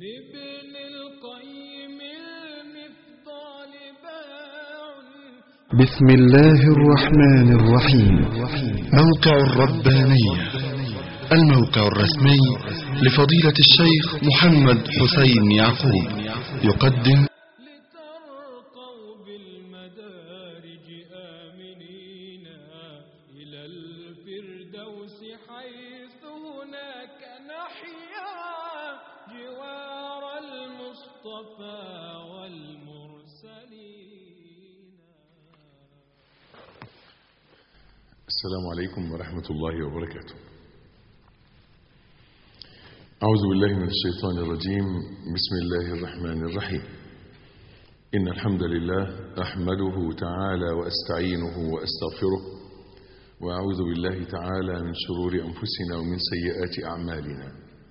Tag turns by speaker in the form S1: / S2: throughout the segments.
S1: بابن القيم المفضال باع
S2: بسم الله الرحمن الرحيم موقع الربانية الموقع الرسمي لفضيلة الشيخ محمد حسين يعقوب يقدم
S1: لترقوا بالمدارج آمنين إلى الفردوس حيث هناك نحيا جوار المصطفى والمرسلين
S3: السلام عليكم ورحمة الله وبركاته أعوذ بالله من الشيطان الرجيم بسم الله الرحمن الرحيم إن الحمد لله أحمده تعالى وأستعينه وأستغفره وأعوذ بالله تعالى من شرور أنفسنا ومن سيئات أعمالنا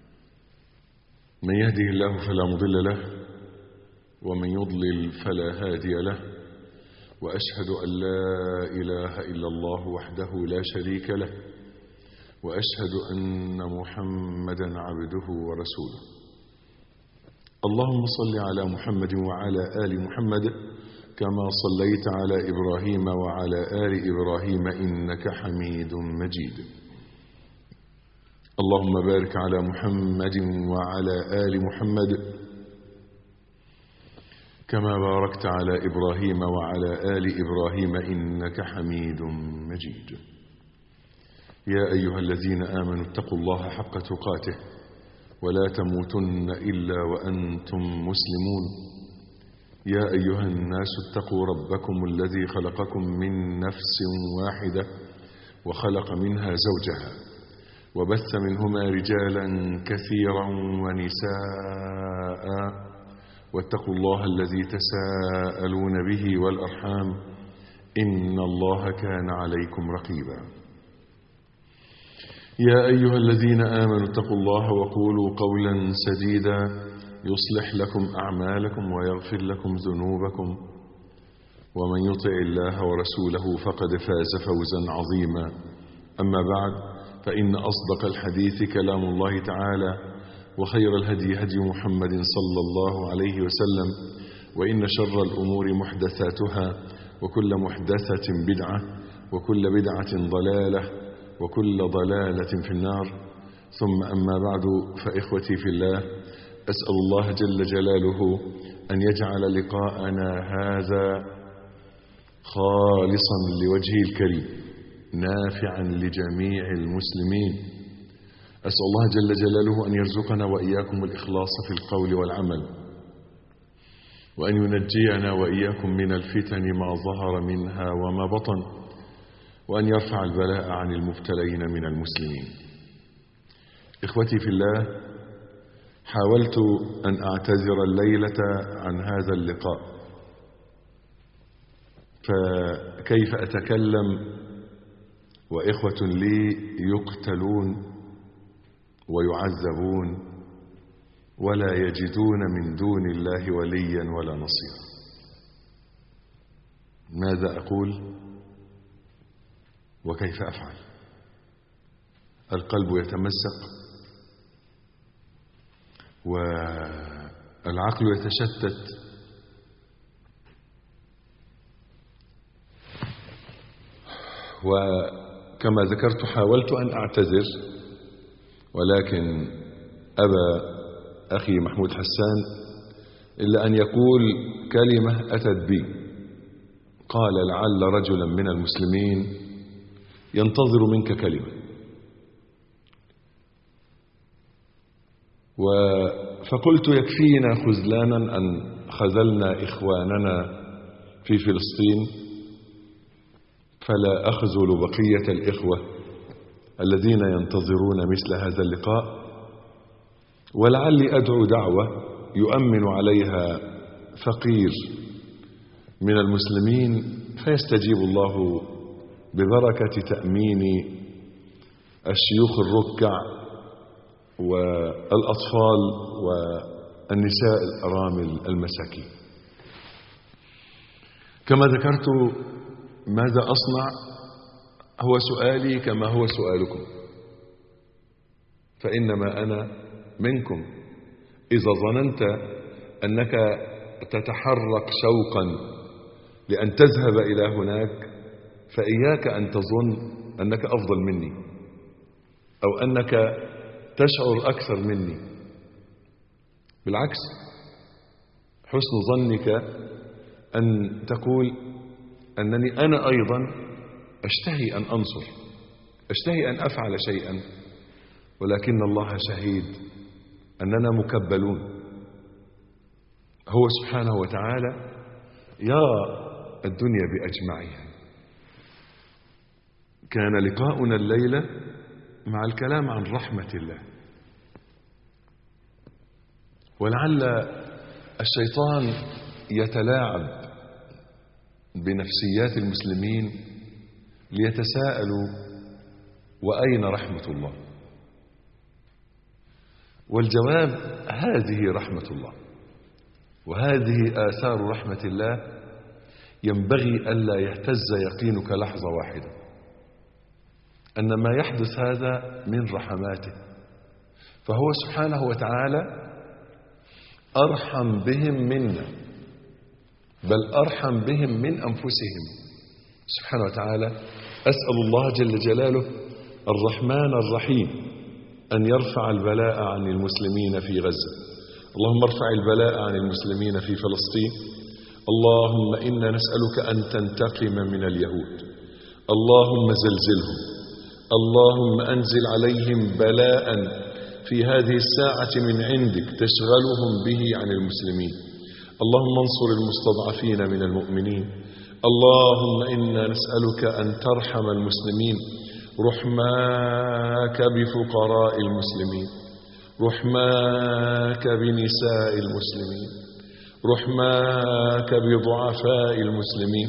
S3: من يهده الله فلا مضل له ومن يضلل فلا هادي له واشهد ان لا اله الا الله وحده لا شريك له واشهد ان محمدا عبده ورسوله اللهم صل على محمد وعلى ال محمد كما صليت على ابراهيم وعلى ال ابراهيم انك حميد مجيد اللهم بارك على محمد وعلى ال محمد كما باركت على إبراهيم وعلى آل إبراهيم إنك حميد مجيد يا أيها الذين آمنوا اتقوا الله حق تقاته ولا تموتن إلا وأنتم مسلمون يا أيها الناس اتقوا ربكم الذي خلقكم من نفس واحدة وخلق منها زوجها وبث منهما رجالا كثيرا ونساء واتقوا الله الذي تساءلون به والأرحام إن الله كان عليكم رقيبا يا أيها الذين آمنوا اتقوا الله وقولوا قولا سديدا يصلح لكم أعمالكم ويغفر لكم ذنوبكم ومن يطع الله ورسوله فقد فاز فوزا عظيما أما بعد فإن أصدق الحديث كلام الله تعالى وخير الهدي هدي محمد صلى الله عليه وسلم وإن شر الأمور محدثاتها وكل محدثة بدعة وكل بدعة ضلالة وكل ضلالة في النار ثم أما بعد فإخوتي في الله أسأل الله جل جلاله أن يجعل لقاءنا هذا خالصا لوجهه الكريم نافعا لجميع المسلمين أسأل الله جل جلاله أن يرزقنا وإياكم الإخلاص في القول والعمل وأن ينجينا وإياكم من الفتن ما ظهر منها وما بطن وأن يرفع البلاء عن المبتلين من المسلمين إخوتي في الله حاولت أن أعتذر الليلة عن هذا اللقاء فكيف أتكلم وإخوة لي يقتلون ويعذبون ولا يجدون من دون الله وليا ولا نصيرا ماذا أقول وكيف أفعل القلب يتمزق والعقل يتشتت وكما ذكرت حاولت أن أعتذر ولكن أبى أخي محمود حسان إلا أن يقول كلمة أتت بي قال لعل رجلا من المسلمين ينتظر منك كلمة و فقلت يكفينا خذلانا أن خذلنا إخواننا في فلسطين فلا أخذل بقية الإخوة الذين ينتظرون مثل هذا اللقاء ولعلي أدعو دعوة يؤمن عليها فقير من المسلمين فيستجيب الله ببركة تأمين الشيوخ الركع والأطفال والنساء الأرامل المساكين كما ذكرت ماذا أصنع هو سؤالي كما هو سؤالكم فإنما أنا منكم إذا ظننت أنك تتحرك شوقا لأن تذهب إلى هناك فإياك أن تظن أنك أفضل مني أو أنك تشعر أكثر مني بالعكس حسن ظنك أن تقول أنني أنا أيضا أشتهي أن أنصر أشتهي أن أفعل شيئا ولكن الله شهيد أننا مكبلون هو سبحانه وتعالى يرى الدنيا بأجمعها كان لقاؤنا الليلة مع الكلام عن رحمة الله ولعل الشيطان يتلاعب بنفسيات المسلمين ليتساءلوا وأين رحمة الله والجواب هذه رحمة الله وهذه آثار رحمة الله ينبغي ألا يهتز يقينك لحظة واحدة أن ما يحدث هذا من رحماته فهو سبحانه وتعالى أرحم بهم منا بل أرحم بهم من أنفسهم سبحانه وتعالى أسأل الله جل جلاله الرحمن الرحيم أن يرفع البلاء عن المسلمين في غزة اللهم ارفع البلاء عن المسلمين في فلسطين اللهم إنا نسألك أن تنتقم من اليهود اللهم زلزلهم اللهم أنزل عليهم بلاء في هذه الساعة من عندك تشغلهم به عن المسلمين اللهم انصر المستضعفين من المؤمنين اللهم إنا نسألك أن ترحم المسلمين رحماك بفقراء المسلمين رحماك بنساء المسلمين رحماك بضعفاء المسلمين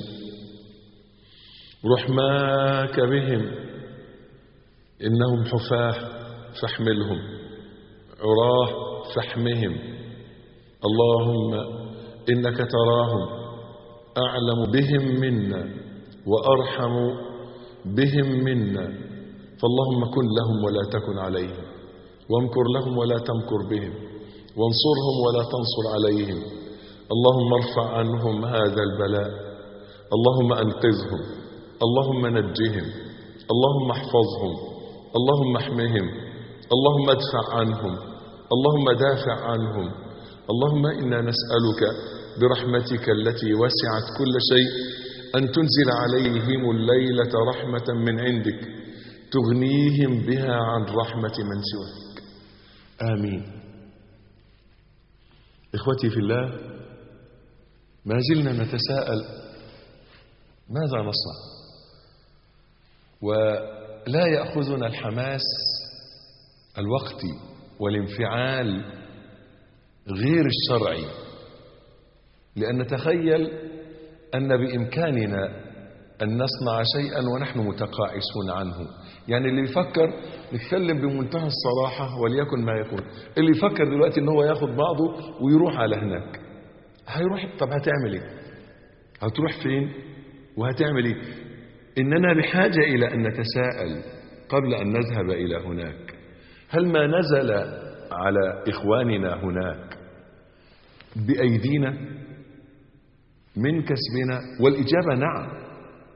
S3: رحماك بهم إنهم حفاة فاحملهم عراه فاحمهم اللهم إنك تراهم أعلم بهم منا وأرحم بهم منا فاللهم كن لهم ولا تكن عليهم وامكر لهم ولا تمكر بهم وانصرهم ولا تنصر عليهم اللهم ارفع عنهم هذا البلاء اللهم أنقذهم اللهم نجهم اللهم احفظهم اللهم احمهم اللهم ادفع عنهم اللهم دافع عنهم اللهم إنا نسألك برحمتك التي وسعت كل شيء أن تنزل عليهم الليلة رحمة من عندك تغنيهم بها عن رحمة من سواك آمين إخوتي في الله ما زلنا نتساءل ماذا نصنع ولا يأخذنا الحماس الوقتي والانفعال غير الشرعي لأن نتخيل أن بإمكاننا أن نصنع شيئا ونحن متقاعسون عنه يعني اللي يفكر نتكلم بمنتهى الصراحة وليكن ما يكون اللي يفكر دلوقتي ان هو ياخد بعضه ويروح على هناك هيروح طب هتعمل ايه هتروح فين وهتعمل ايه اننا بحاجة الى ان نتساءل قبل ان نذهب الى هناك هل ما نزل على اخواننا هناك بايدينا من كسبنا والاجابة نعم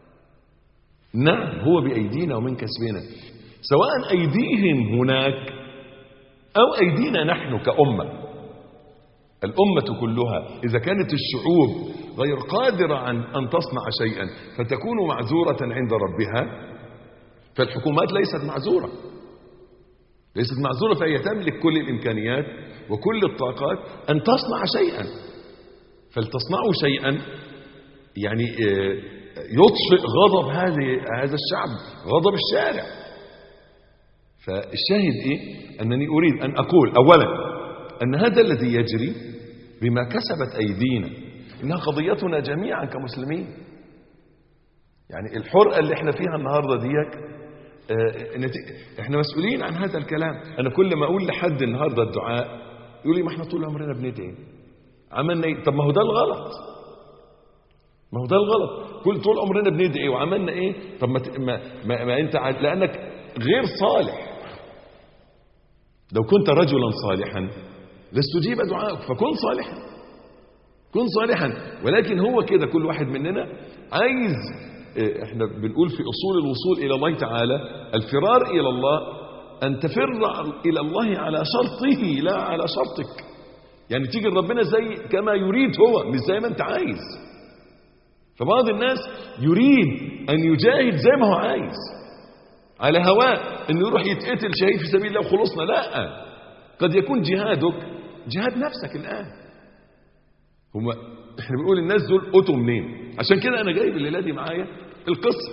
S3: نعم هو بأيدينا ومن كسبنا سواء أيديهم هناك أو أيدينا نحن كأمة الأمة كلها إذا كانت الشعوب غير قادرة عن أن تصنع شيئا فتكون معذورة عند ربها فالحكومات ليست معذورة ليست معذورة فهي تملك كل الإمكانيات وكل الطاقات أن تصنع شيئا فلتصنعوا شيئا يعني يطفئ غضب هذه هذا الشعب غضب الشارع فالشاهد ايه انني اريد ان اقول اولا ان هذا الذي يجري بما كسبت ايدينا انها قضيتنا جميعا كمسلمين يعني الحرقه اللي احنا فيها النهارده ديك اه احنا مسؤولين عن هذا الكلام انا كل ما اقول لحد النهارده الدعاء يقول لي ما احنا طول عمرنا بندعي عملنا ايه طب ما هو ده الغلط ما هو ده الغلط كل طول عمرنا بندعي وعملنا ايه طب ما, ما, ما, ما انت لانك غير صالح لو كنت رجلا صالحا لاستجيب دعاءك فكن صالحا كن صالحا ولكن هو كده كل واحد مننا عايز اه، احنا بنقول في اصول الوصول الى الله تعالى الفرار الى الله ان تفر الى الله على شرطه لا على شرطك يعني تيجي لربنا زي كما يريد هو مش زي ما انت عايز فبعض الناس يريد ان يجاهد زي ما هو عايز على هواه انه يروح يتقتل شهيد في سبيل الله وخلصنا لا قد يكون جهادك جهاد نفسك الان هما احنا بنقول الناس دول قطوا منين عشان كده انا جايب الليله دي معايا القصه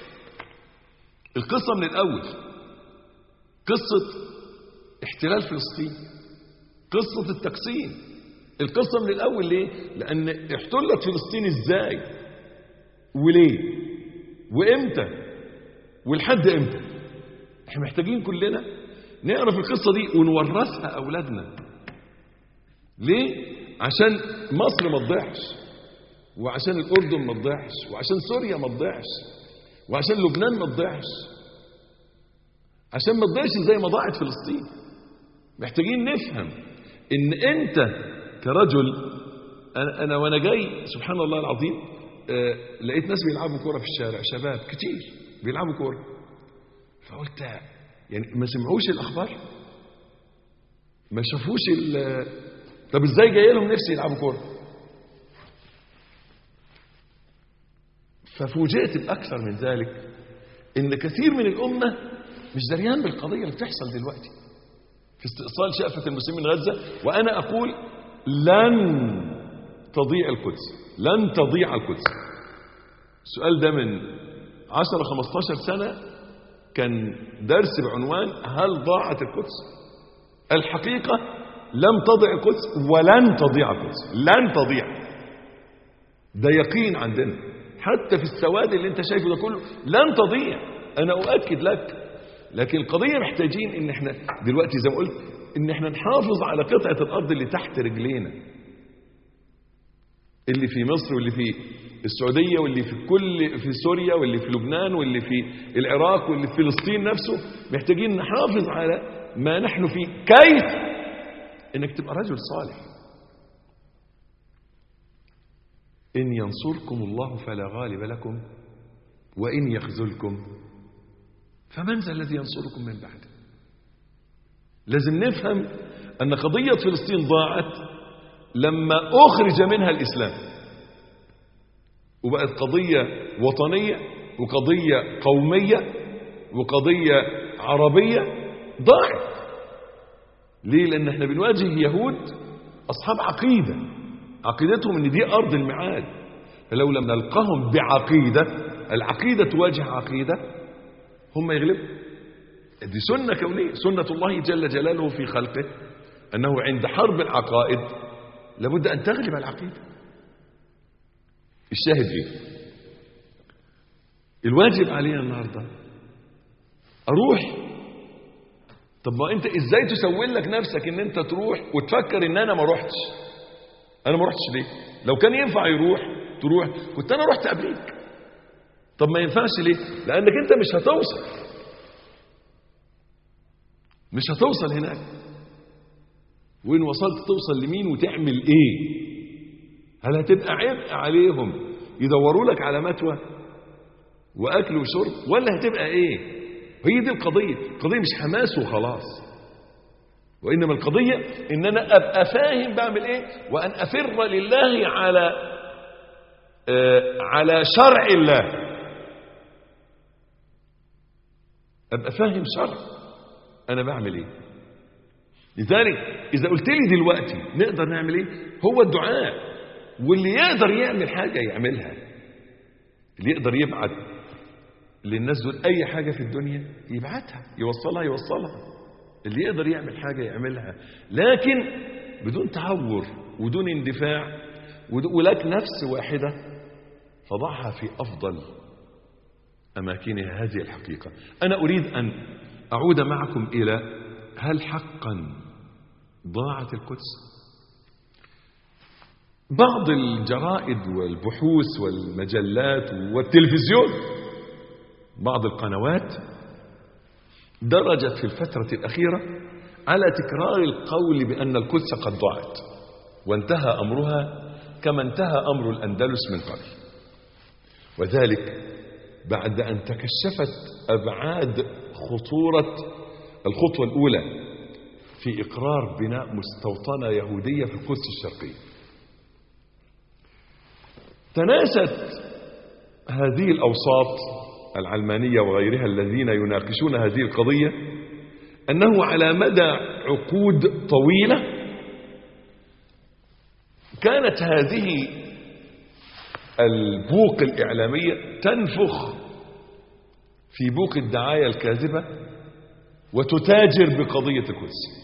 S3: القصه من الاول قصه احتلال فلسطين قصه التقسيم القصه من الاول ليه لان احتلت فلسطين ازاي وليه وامتى ولحد امتى احنا محتاجين كلنا نعرف القصه دي ونورثها اولادنا ليه عشان مصر ما تضيعش وعشان الاردن ما تضيعش وعشان سوريا ما تضيعش وعشان لبنان ما تضيعش عشان ما تضيعش زي ما ضاعت فلسطين محتاجين نفهم ان انت كرجل انا, أنا وانا جاي سبحان الله العظيم آه لقيت ناس بيلعبوا كوره في الشارع شباب كتير بيلعبوا كوره فقلت يعني ما سمعوش الاخبار ما شافوش ال طب ازاي جاي لهم نفسي يلعبوا كوره ففوجئت باكثر من ذلك ان كثير من الامه مش دريان بالقضيه اللي بتحصل دلوقتي في استئصال شأفة المسلمين غزة وأنا أقول لن تضيع القدس لن تضيع القدس السؤال ده من 10 15 سنة كان درس بعنوان هل ضاعت القدس الحقيقة لم تضع القدس ولن تضيع القدس لن تضيع ده يقين عندنا حتى في السواد اللي انت شايفه ده كله لن تضيع انا اؤكد لك لكن القضيه محتاجين ان احنا دلوقتي زي ما قلت ان احنا نحافظ على قطعه الارض اللي تحت رجلينا اللي في مصر واللي في السعوديه واللي في كل في سوريا واللي في لبنان واللي في العراق واللي في فلسطين نفسه محتاجين نحافظ على ما نحن فيه كيف انك تبقى رجل صالح ان ينصركم الله فلا غالب لكم وان يخذلكم فمن ذا الذي ينصركم من بعده لازم نفهم ان قضيه فلسطين ضاعت لما اخرج منها الاسلام وبقت قضيه وطنيه وقضيه قوميه وقضيه عربيه ضاعت ليه لان احنا بنواجه يهود اصحاب عقيده عقيدتهم ان دي ارض الميعاد فلو لم نلقاهم بعقيده العقيده تواجه عقيده هم يغلبوا دي سنه كونيه سنه الله جل جلاله في خلقه انه عند حرب العقائد لابد ان تغلب العقيده الشاهد ايه الواجب علينا النهارده اروح طب ما انت ازاي تسول لك نفسك ان انت تروح وتفكر ان انا ما روحتش انا ما روحتش ليه لو كان ينفع يروح تروح كنت انا رحت قبليك طب ما ينفعش ليه لانك انت مش هتوصل مش هتوصل هناك وين وصلت توصل لمين وتعمل ايه هل هتبقى عبء عليهم يدوروا لك على متوى واكل وشرب ولا هتبقى ايه هي دي القضيه القضيه مش حماس وخلاص وانما القضيه ان انا ابقى فاهم بعمل ايه وان افر لله على آه على شرع الله ابقى فاهم شرع انا بعمل ايه لذلك اذا قلت لي دلوقتي نقدر نعمل ايه هو الدعاء واللي يقدر يعمل حاجه يعملها اللي يقدر يبعت للناس دول اي حاجه في الدنيا يبعتها يوصلها يوصلها اللي يقدر يعمل حاجه يعملها لكن بدون تعور ودون اندفاع ولك نفس واحده فضعها في افضل اماكنها هذه الحقيقه انا اريد ان اعود معكم الى هل حقا ضاعت القدس بعض الجرائد والبحوث والمجلات والتلفزيون بعض القنوات درجت في الفترة الأخيرة على تكرار القول بأن القدس قد ضاعت وانتهى أمرها كما انتهى أمر الأندلس من قبل وذلك بعد أن تكشفت أبعاد خطورة الخطوة الأولى في إقرار بناء مستوطنة يهودية في القدس الشرقية تناست هذه الأوساط العلمانية وغيرها الذين يناقشون هذه القضية أنه على مدى عقود طويلة كانت هذه البوق الإعلامية تنفخ في بوق الدعاية الكاذبة وتتاجر بقضية القدس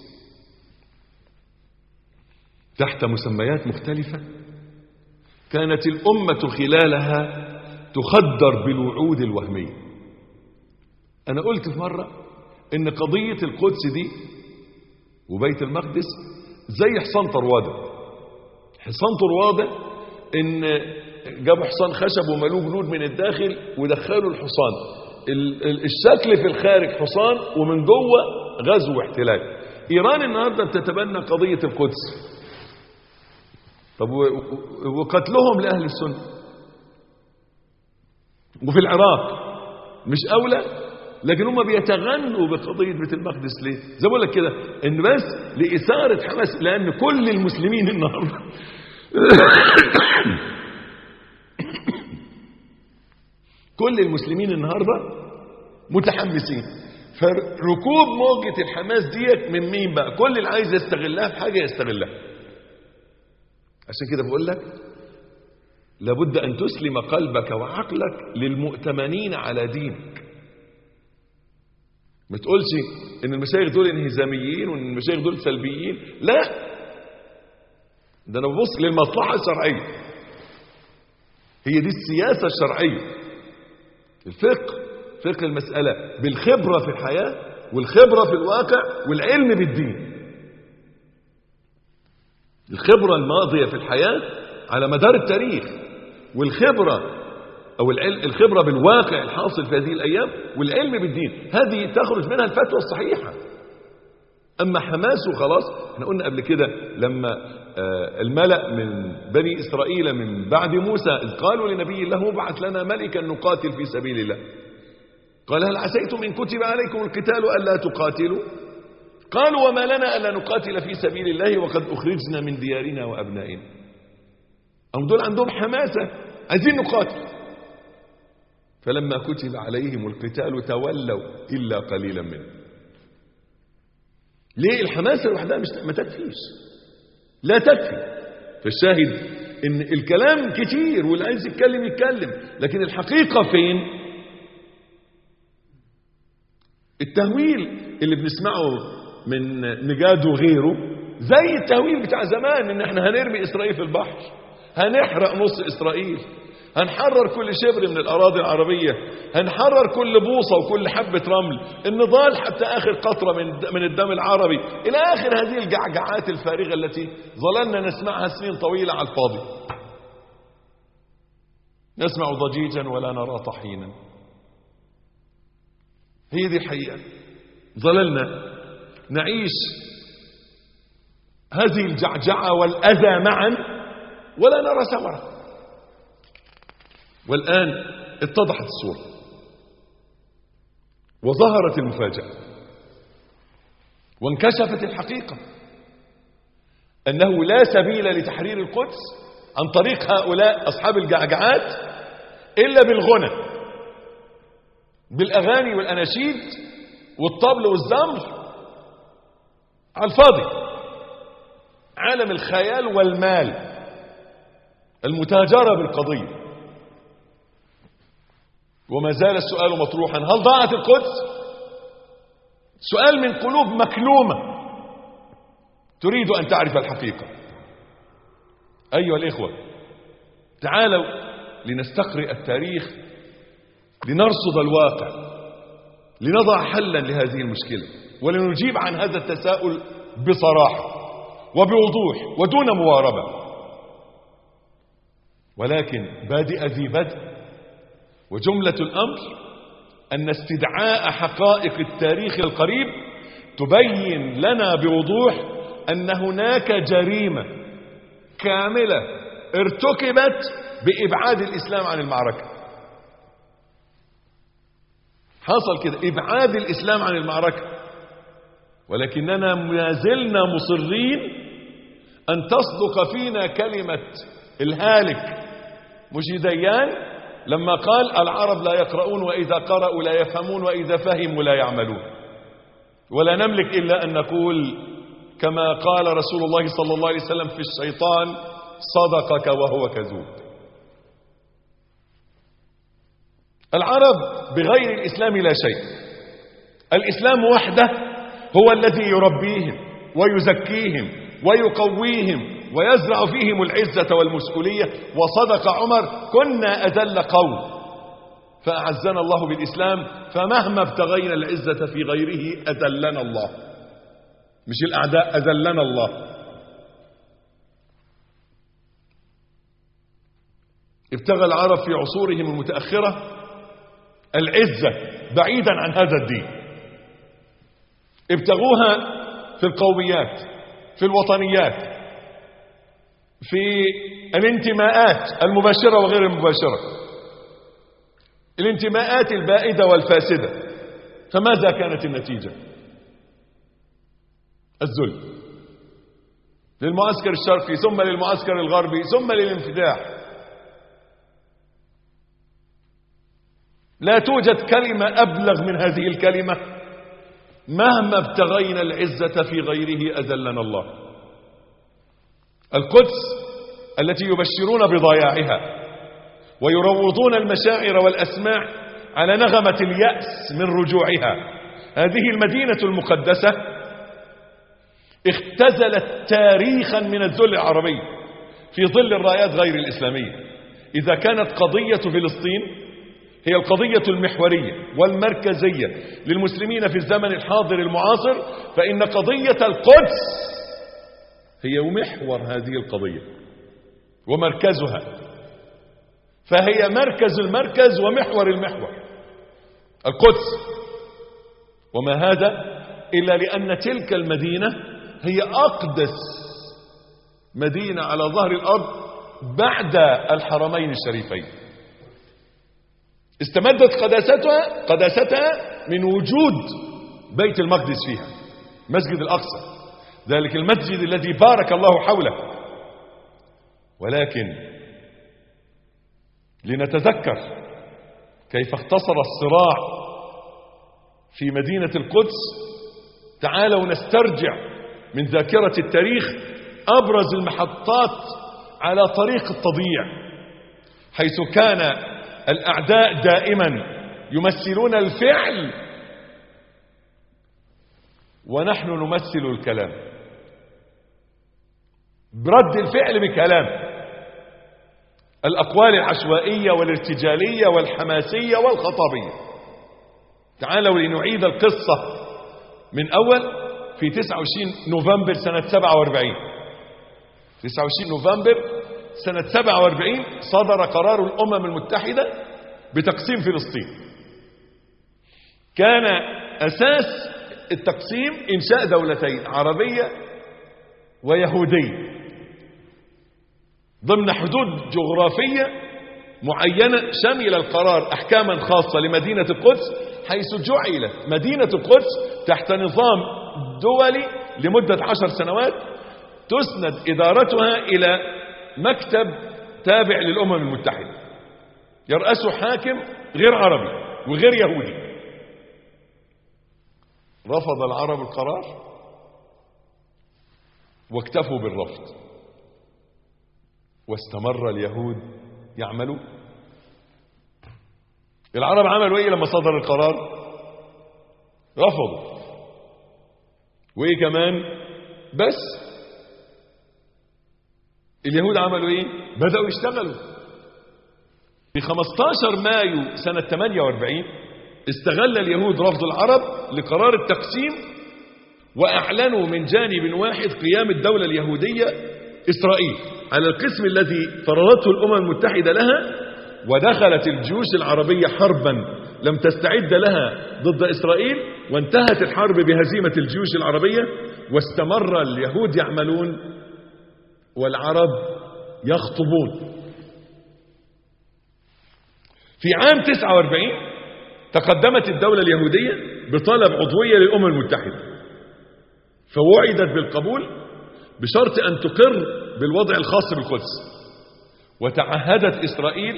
S3: تحت مسميات مختلفة كانت الأمة خلالها تخدر بالوعود الوهمية أنا قلت في مرة إن قضية القدس دي وبيت المقدس زي حصان طروادة حصان طروادة إن جابوا حصان خشب وملوه جلود من الداخل ودخلوا الحصان ال- ال- الشكل في الخارج حصان ومن جوه غزو واحتلال إيران النهاردة بتتبنى قضية القدس طب و- و- وقتلهم لأهل السنة وفي العراق مش أولى لكن هم بيتغنوا بقضية بيت المقدس ليه زي ما بقول لك كده ان بس لإثارة حماس لأن كل المسلمين النهاردة كل المسلمين النهاردة متحمسين فركوب موجة الحماس ديت من مين بقى كل اللي عايز يستغلها في حاجة يستغلها عشان كده بقول لك لابد أن تسلم قلبك وعقلك للمؤتمنين على دينك ما تقولش ان المشايخ دول انهزاميين وان المشايخ دول سلبيين لا ده انا ببص للمصلحة الشرعية هي دي السياسة الشرعية الفقه فقه المسألة بالخبرة في الحياة والخبرة في الواقع والعلم بالدين الخبرة الماضية في الحياة على مدار التاريخ والخبرة أو العلم الخبرة بالواقع الحاصل في هذه الأيام والعلم بالدين هذه تخرج منها الفتوى الصحيحة أما حماس وخلاص احنا قلنا قبل كده لما آه، الملأ من بني إسرائيل من بعد موسى إذ قالوا لنبي الله ابعث لنا ملكا نقاتل في سبيل الله قال هل عسيتم إن كتب عليكم القتال ألا تقاتلوا قالوا وما لنا ألا نقاتل في سبيل الله وقد أخرجنا من ديارنا وأبنائنا هم دول عندهم حماسة عايزين نقاتل فلما كتب عليهم القتال تولوا إلا قليلا منهم ليه الحماسة لوحدها مش ما تكفيش لا تكفي فالشاهد ان الكلام كتير واللي عايز يتكلم يتكلم لكن الحقيقة فين التهويل اللي بنسمعه من نجاد وغيره زي التهويل بتاع زمان ان احنا هنرمي اسرائيل في البحر هنحرق نص اسرائيل هنحرر كل شبر من الاراضي العربيه هنحرر كل بوصه وكل حبه رمل النضال حتى اخر قطره من من الدم العربي الى اخر هذه الجعجعات الفارغه التي ظللنا نسمعها سنين طويله على الفاضي نسمع ضجيجا ولا نرى طحينا هي دي الحقيقه ظللنا نعيش هذه الجعجعه والاذى معا ولا نرى ثمره والآن اتضحت الصورة وظهرت المفاجأة وانكشفت الحقيقة أنه لا سبيل لتحرير القدس عن طريق هؤلاء أصحاب الجعجعات إلا بالغنى بالأغاني والأناشيد والطبل والزمر على الفاضي عالم الخيال والمال المتاجرة بالقضية وما زال السؤال مطروحا هل ضاعت القدس سؤال من قلوب مكلومة تريد أن تعرف الحقيقة أيها الإخوة تعالوا لنستقرئ التاريخ لنرصد الواقع لنضع حلا لهذه المشكلة ولنجيب عن هذا التساؤل بصراحة وبوضوح ودون مواربة ولكن بادئ ذي بدء وجملة الأمر أن استدعاء حقائق التاريخ القريب تبين لنا بوضوح أن هناك جريمة كاملة ارتكبت بإبعاد الإسلام عن المعركة حصل كده إبعاد الإسلام عن المعركة ولكننا ما زلنا مصرين أن تصدق فينا كلمة الهالك مش ديان لما قال العرب لا يقرؤون وإذا قرأوا لا يفهمون وإذا فهموا لا يعملون ولا نملك إلا أن نقول كما قال رسول الله صلى الله عليه وسلم في الشيطان صدقك وهو كذوب العرب بغير الإسلام لا شيء الإسلام وحده هو الذي يربيهم ويزكيهم ويقويهم ويزرع فيهم العزة والمسؤولية وصدق عمر كنا أذل قوم فأعزنا الله بالإسلام فمهما ابتغينا العزة في غيره أذلنا الله مش الأعداء أذلنا الله ابتغى العرب في عصورهم المتأخرة العزة بعيدا عن هذا الدين ابتغوها في القوميات في الوطنيات في الانتماءات المباشرة وغير المباشرة الانتماءات البائدة والفاسدة فماذا كانت النتيجة الذل للمعسكر الشرقي ثم للمعسكر الغربي ثم للانفتاح لا توجد كلمة أبلغ من هذه الكلمة مهما ابتغينا العزة في غيره أذلنا الله القدس التي يبشرون بضياعها ويروضون المشاعر والأسماع على نغمة اليأس من رجوعها هذه المدينة المقدسة اختزلت تاريخا من الذل العربي في ظل الرايات غير الإسلامية إذا كانت قضية فلسطين هي القضية المحورية والمركزية للمسلمين في الزمن الحاضر المعاصر فإن قضية القدس هي محور هذه القضية ومركزها فهي مركز المركز ومحور المحور القدس وما هذا إلا لأن تلك المدينة هي أقدس مدينة على ظهر الأرض بعد الحرمين الشريفين استمدت قداستها قداستها من وجود بيت المقدس فيها مسجد الأقصى ذلك المسجد الذي بارك الله حوله ولكن لنتذكر كيف اختصر الصراع في مدينة القدس تعالوا نسترجع من ذاكرة التاريخ أبرز المحطات على طريق التضييع حيث كان الأعداء دائما يمثلون الفعل ونحن نمثل الكلام برد الفعل بكلام الأقوال العشوائية والارتجالية والحماسية والخطابية تعالوا لنعيد القصة من أول في 29 نوفمبر سنة 47 29 نوفمبر سنة 47 صدر قرار الأمم المتحدة بتقسيم فلسطين كان أساس التقسيم إنشاء دولتين عربية ويهودية ضمن حدود جغرافية معينة شمل القرار أحكاما خاصة لمدينة القدس حيث جعلت مدينة القدس تحت نظام دولي لمدة عشر سنوات تسند إدارتها إلى مكتب تابع للأمم المتحدة يرأسه حاكم غير عربي وغير يهودي رفض العرب القرار واكتفوا بالرفض واستمر اليهود يعملوا العرب عملوا ايه لما صدر القرار رفضوا وايه كمان بس اليهود عملوا ايه بدأوا يشتغلوا في 15 مايو سنة 48 استغل اليهود رفض العرب لقرار التقسيم وأعلنوا من جانب واحد قيام الدولة اليهودية إسرائيل على القسم الذي فرضته الأمم المتحدة لها ودخلت الجيوش العربية حربا لم تستعد لها ضد إسرائيل وانتهت الحرب بهزيمة الجيوش العربية واستمر اليهود يعملون والعرب يخطبون في عام 49 تقدمت الدولة اليهودية بطلب عضوية للأمم المتحدة فوعدت بالقبول بشرط أن تقر بالوضع الخاص بالقدس وتعهدت إسرائيل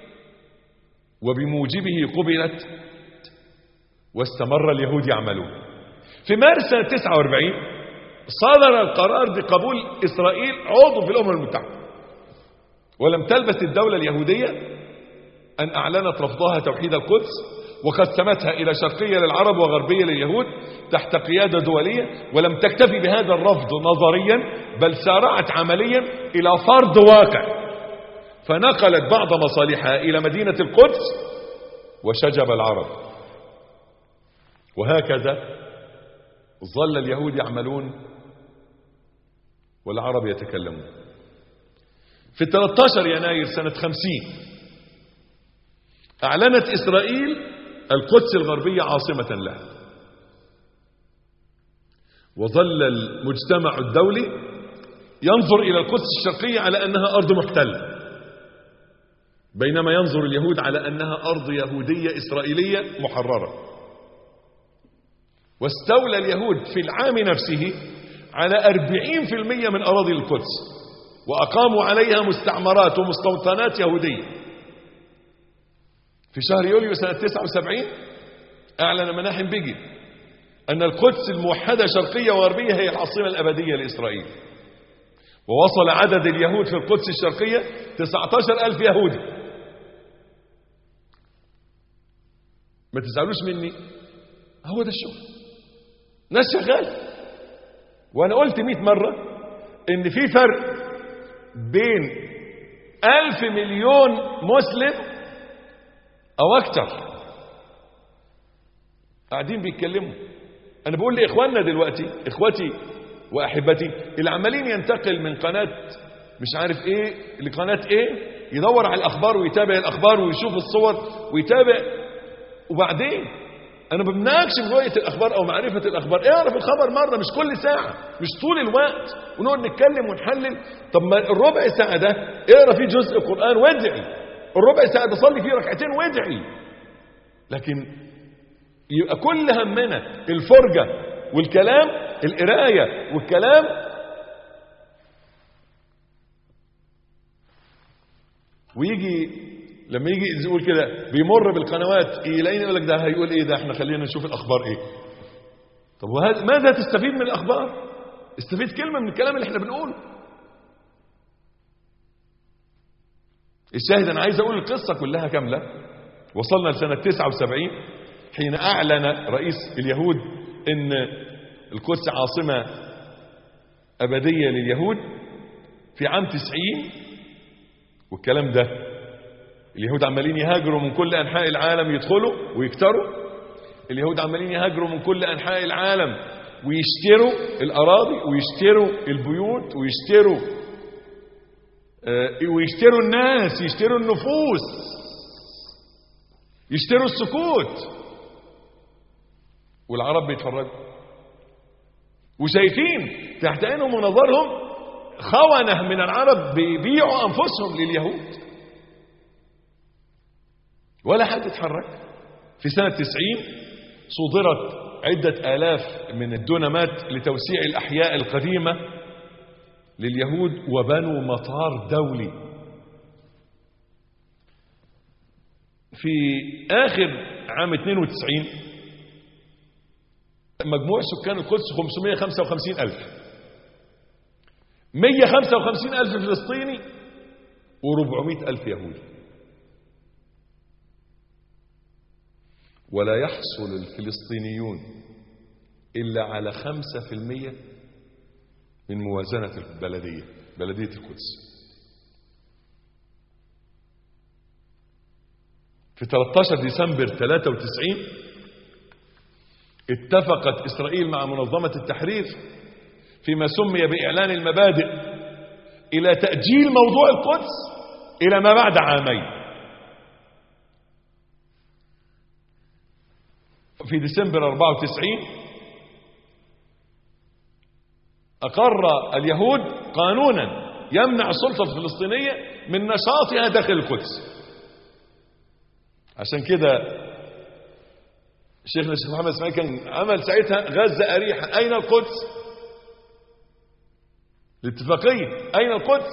S3: وبموجبه قبلت واستمر اليهود يعملون في مارس سنة 49 صدر القرار بقبول إسرائيل عضو في الأمم المتحدة ولم تلبث الدولة اليهودية أن أعلنت رفضها توحيد القدس وقسمتها إلى شرقية للعرب وغربية لليهود تحت قيادة دولية ولم تكتفي بهذا الرفض نظريا بل سارعت عمليا إلى فرض واقع فنقلت بعض مصالحها إلى مدينة القدس وشجب العرب وهكذا ظل اليهود يعملون والعرب يتكلمون في 13 يناير سنة 50 أعلنت إسرائيل القدس الغربية عاصمة لها وظل المجتمع الدولي ينظر إلى القدس الشرقية على أنها أرض محتلة بينما ينظر اليهود على أنها أرض يهودية إسرائيلية محررة واستولى اليهود في العام نفسه على أربعين في المية من أراضي القدس وأقاموا عليها مستعمرات ومستوطنات يهودية في شهر يوليو سنة 79 أعلن مناحم بيجي أن القدس الموحدة شرقية وغربية هي العاصمة الأبدية لإسرائيل ووصل عدد اليهود في القدس الشرقية 19 ألف يهودي ما تزعلوش مني هو ده الشغل ناس شغال وانا قلت 100 مرة ان في فرق بين ألف مليون مسلم او اكتر قاعدين بيتكلموا انا بقول لاخواننا دلوقتي اخواتي واحبتي اللي عمالين ينتقل من قناة مش عارف ايه لقناة ايه يدور على الاخبار ويتابع الاخبار ويشوف الصور ويتابع وبعدين انا ما بمنعكش من رؤيه الاخبار او معرفه الاخبار اعرف الخبر مره مش كل ساعه مش طول الوقت ونقعد نتكلم ونحلل طب ما الربع ساعه ده اقرا فيه جزء قران وادعي الربع ساعه ده صلي فيه ركعتين وادعي لكن يبقى كل همنا الفرجه والكلام القرايه والكلام ويجي لما يجي يقول كده بيمر بالقنوات يلاقيني يقول لك ده هيقول ايه ده احنا خلينا نشوف الاخبار ايه طب وهذا ماذا تستفيد من الاخبار استفيد كلمه من الكلام اللي احنا بنقوله الشاهد انا عايز اقول القصه كلها كامله وصلنا لسنه 79 حين اعلن رئيس اليهود ان القدس عاصمه ابديه لليهود في عام 90 والكلام ده اليهود عمالين يهاجروا من كل انحاء العالم يدخلوا ويكتروا اليهود عمالين يهاجروا من كل انحاء العالم ويشتروا الاراضي ويشتروا البيوت ويشتروا آه ويشتروا الناس يشتروا النفوس يشتروا السكوت والعرب بيتفرجوا وشايفين تحت عينهم ونظرهم خونة من العرب بيبيعوا أنفسهم لليهود ولا حد اتحرك في سنة 90 صدرت عدة آلاف من الدونمات لتوسيع الأحياء القديمة لليهود وبنوا مطار دولي في آخر عام 92 مجموع سكان القدس 555 ألف 155 ألف فلسطيني و400 ألف يهودي ولا يحصل الفلسطينيون إلا على خمسة في المية من موازنة البلدية بلدية القدس في 13 ديسمبر 93 اتفقت إسرائيل مع منظمة التحرير فيما سمي بإعلان المبادئ إلى تأجيل موضوع القدس إلى ما بعد عامين
S4: في ديسمبر 94 أقر اليهود قانونا يمنع السلطة الفلسطينية من نشاطها داخل القدس عشان كده شيخنا الشيخ محمد اسماعيل كان عمل ساعتها غزة أريحة أين القدس الاتفاقية أين القدس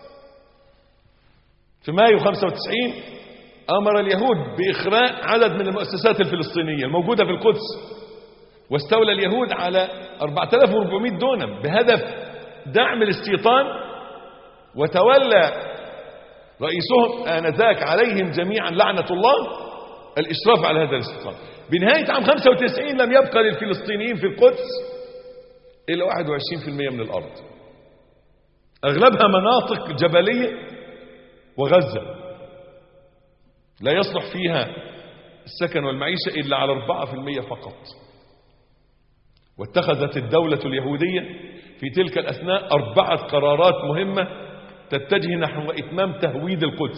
S4: في مايو 95 أمر اليهود بإخراء عدد من المؤسسات الفلسطينية الموجودة في القدس واستولى اليهود على 4400 دونم بهدف دعم الاستيطان وتولى رئيسهم آنذاك عليهم جميعا لعنة الله الإشراف على هذا الاستيطان بنهاية عام 95 لم يبقى للفلسطينيين في القدس إلا 21% من الأرض أغلبها مناطق جبلية وغزة لا يصلح فيها السكن والمعيشة إلا على 4% فقط واتخذت الدولة اليهودية في تلك الأثناء أربعة قرارات مهمة تتجه نحو إتمام تهويد القدس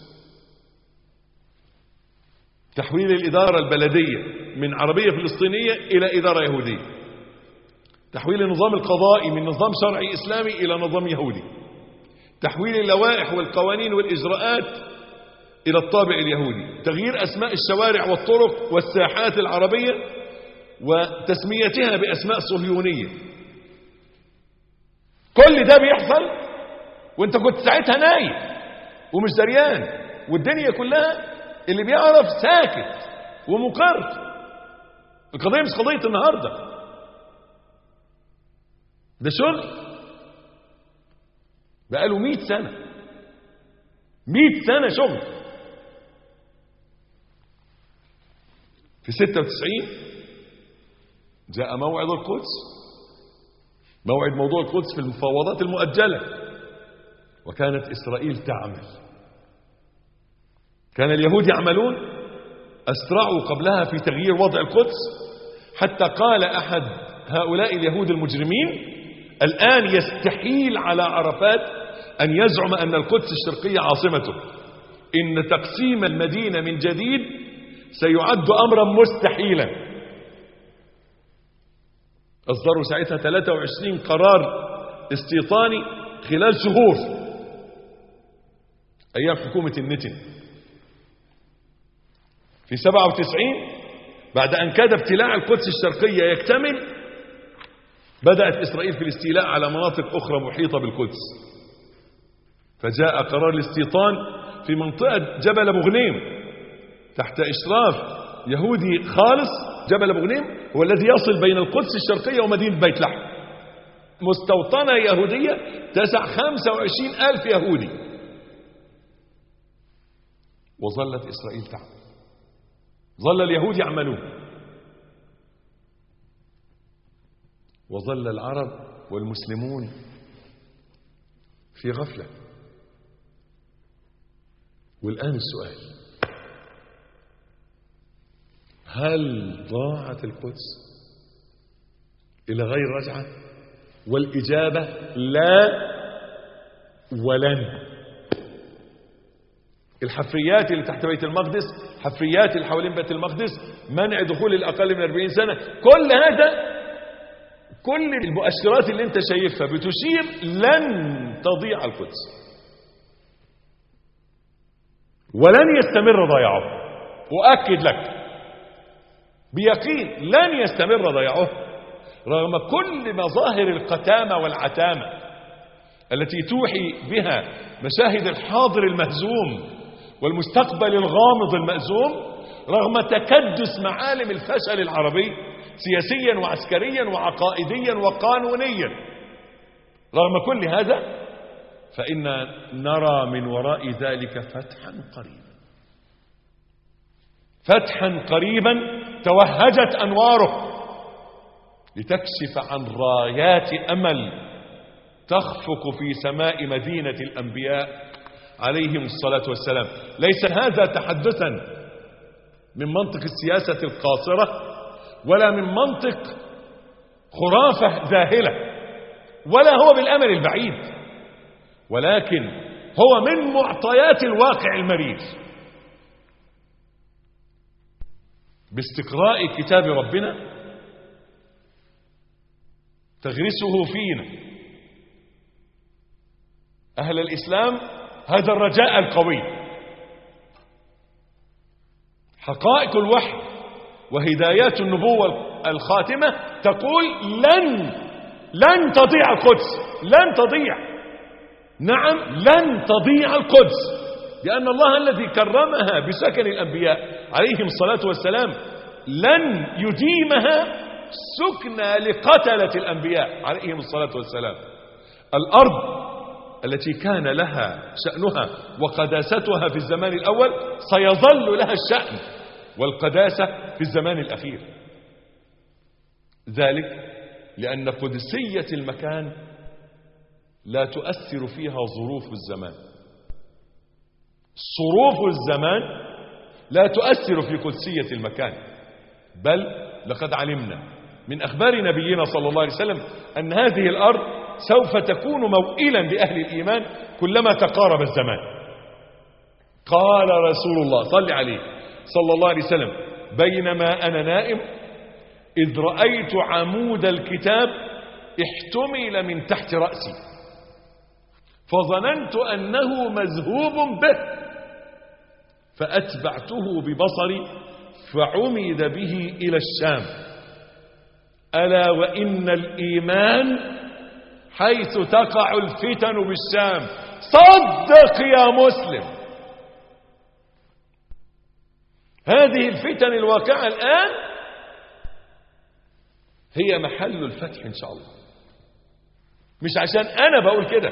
S4: تحويل الإدارة البلدية من عربية فلسطينية إلى إدارة يهودية تحويل النظام القضائي من نظام شرعي إسلامي إلى نظام يهودي تحويل اللوائح والقوانين والإجراءات إلى الطابع اليهودي تغيير أسماء الشوارع والطرق والساحات العربية وتسميتها بأسماء صهيونية كل ده بيحصل وانت كنت ساعتها نايم ومش دريان والدنيا كلها اللي بيعرف ساكت ومقر القضية مش قضية النهاردة ده شغل بقاله مئة سنة مئة سنة شغل في ستة وتسعين جاء موعد القدس موعد موضوع القدس في المفاوضات المؤجلة وكانت إسرائيل تعمل كان اليهود يعملون أسرعوا قبلها في تغيير وضع القدس حتى قال أحد هؤلاء اليهود المجرمين الآن يستحيل على عرفات أن يزعم أن القدس الشرقية عاصمته إن تقسيم المدينة من جديد سيعد أمرا مستحيلا أصدروا ساعتها 23 قرار استيطاني خلال شهور أيام حكومة النتن في 97 بعد أن كاد ابتلاع القدس الشرقية يكتمل بدأت إسرائيل في الاستيلاء على مناطق أخرى محيطة بالقدس فجاء قرار الاستيطان في منطقة جبل أبو غنيم تحت إشراف يهودي خالص جبل أبو غنيم هو الذي يصل بين القدس الشرقية ومدينة بيت لحم مستوطنة يهودية تسع 25 ألف يهودي وظلت إسرائيل تعمل ظل اليهود يعملون وظل العرب والمسلمون في غفلة والآن السؤال هل ضاعت القدس إلى غير رجعة والإجابة لا ولن الحفريات اللي تحت بيت المقدس حفريات اللي حوالين بيت المقدس منع دخول الأقل من 40 سنة كل هذا كل المؤشرات اللي انت شايفها بتشير لن تضيع القدس ولن يستمر ضياعه أؤكد لك بيقين لن يستمر ضياعه رغم كل مظاهر القتامة والعتامة التي توحي بها مشاهد الحاضر المهزوم والمستقبل الغامض المأزوم رغم تكدس معالم الفشل العربي سياسيا وعسكريا وعقائديا وقانونيا رغم كل هذا فإن نرى من وراء ذلك فتحا قريبا فتحا قريبا توهجت أنواره لتكشف عن رايات أمل تخفق في سماء مدينة الأنبياء عليهم الصلاة والسلام ليس هذا تحدثا من منطق السياسة القاصرة ولا من منطق خرافة ذاهلة ولا هو بالأمل البعيد ولكن هو من معطيات الواقع المرير باستقراء كتاب ربنا تغرسه فينا أهل الإسلام هذا الرجاء القوي حقائق الوحي وهدايات النبوة الخاتمة تقول لن لن تضيع القدس لن تضيع نعم لن تضيع القدس لأن الله الذي كرمها بسكن الأنبياء عليهم الصلاة والسلام لن يديمها سكنى لقتلة الأنبياء عليهم الصلاة والسلام الأرض التي كان لها شأنها وقداستها في الزمان الأول سيظل لها الشأن والقداسة في الزمان الأخير ذلك لأن قدسية المكان لا تؤثر فيها ظروف الزمان صروف الزمان لا تؤثر في قدسية المكان بل لقد علمنا من أخبار نبينا صلى الله عليه وسلم أن هذه الأرض سوف تكون موئلا لأهل الإيمان كلما تقارب الزمان قال رسول الله صل عليه صلى الله عليه وسلم بينما أنا نائم إذ رأيت عمود الكتاب احتمل من تحت رأسي فظننت أنه مذهوب به فأتبعته ببصري فعمد به إلى الشام ألا وإن الإيمان حيث تقع الفتن بالشام صدق يا مسلم هذه الفتن الواقعة الآن هي محل الفتح إن شاء الله مش عشان أنا بقول كده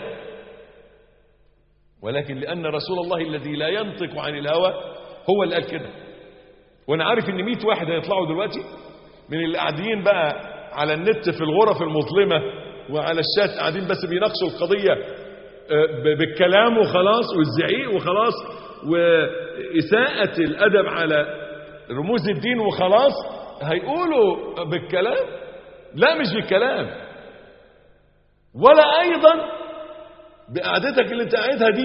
S4: ولكن لأن رسول الله الذي لا ينطق عن الهوى هو اللي قال كده وأنا عارف إن 100 واحد هيطلعوا دلوقتي من اللي قاعدين بقى على النت في الغرف المظلمة وعلى الشات قاعدين بس بيناقشوا القضية بالكلام وخلاص والزعيق وخلاص وإساءة الأدب على رموز الدين وخلاص هيقولوا بالكلام لا مش بالكلام ولا أيضا بقعدتك اللي انت قاعدها دي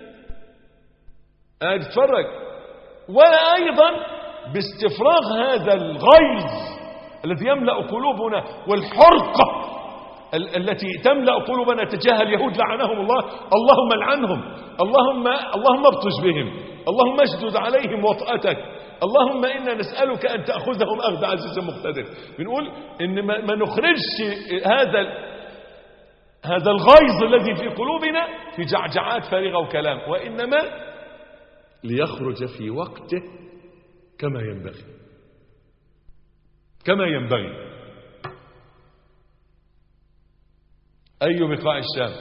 S4: قاعد تتفرج ولا أيضا باستفراغ هذا الغيظ الذي يملأ قلوبنا والحرقة ال- التي تملأ قلوبنا تجاه اليهود لعنهم الله اللهم لعنهم اللهم اللهم ابطش بهم اللهم اشدد عليهم وطأتك اللهم إنا نسألك أن تأخذهم أخذ عزيز مقتدر بنقول إن ما ما نخرجش هذا ال- هذا الغيظ الذي في قلوبنا في جعجعات فارغة وكلام وإنما ليخرج في وقته كما ينبغي كما ينبغي أي بقاع الشام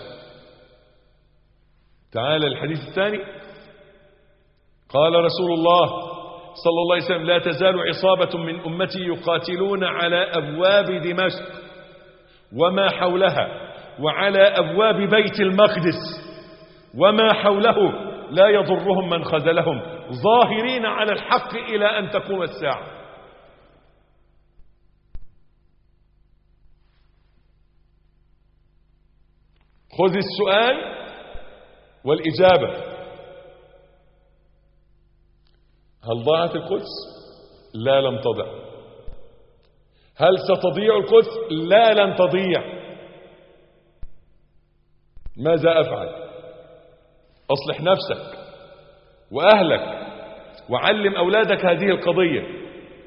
S4: تعالى الحديث الثاني قال رسول الله صلى الله عليه وسلم لا تزال عصابة من أمتي يقاتلون على أبواب دمشق وما حولها وعلى أبواب بيت المقدس وما حوله لا يضرهم من خذلهم ظاهرين على الحق إلى أن تقوم الساعة خذ السؤال والإجابة هل ضاعت القدس لا لم تضع هل ستضيع القدس لا لن تضيع ماذا أفعل أصلح نفسك وأهلك وعلم أولادك هذه القضية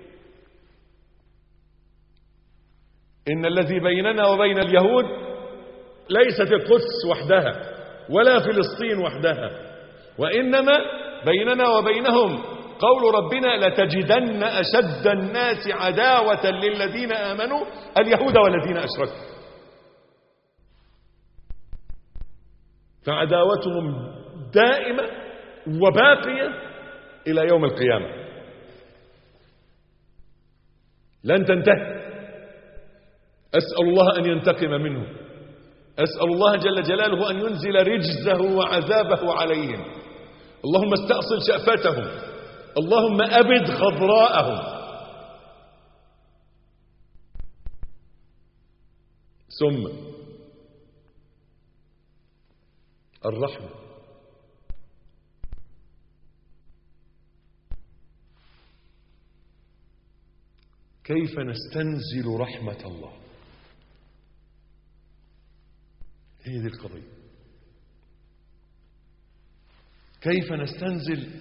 S4: إن الذي بيننا وبين اليهود ليست القدس وحدها ولا فلسطين وحدها وإنما بيننا وبينهم قول ربنا لتجدن أشد الناس عداوة للذين آمنوا اليهود والذين أشركوا فعداوتهم دائمة وباقية إلى يوم القيامة لن تنتهي أسأل الله أن ينتقم منه أسأل الله جل جلاله أن ينزل رجزه وعذابه عليهم اللهم استأصل شأفتهم اللهم أبد خضراءهم ثم الرحمة كيف نستنزل رحمة الله هي دي القضية كيف نستنزل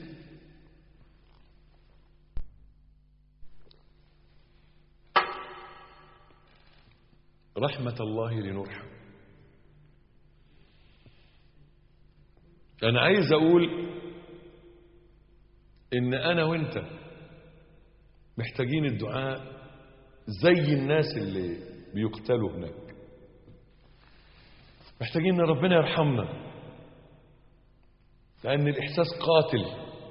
S4: رحمة الله لنرحم أنا عايز أقول إن أنا وأنت محتاجين الدعاء زي الناس اللي بيقتلوا هناك محتاجين ان ربنا يرحمنا لان الاحساس قاتل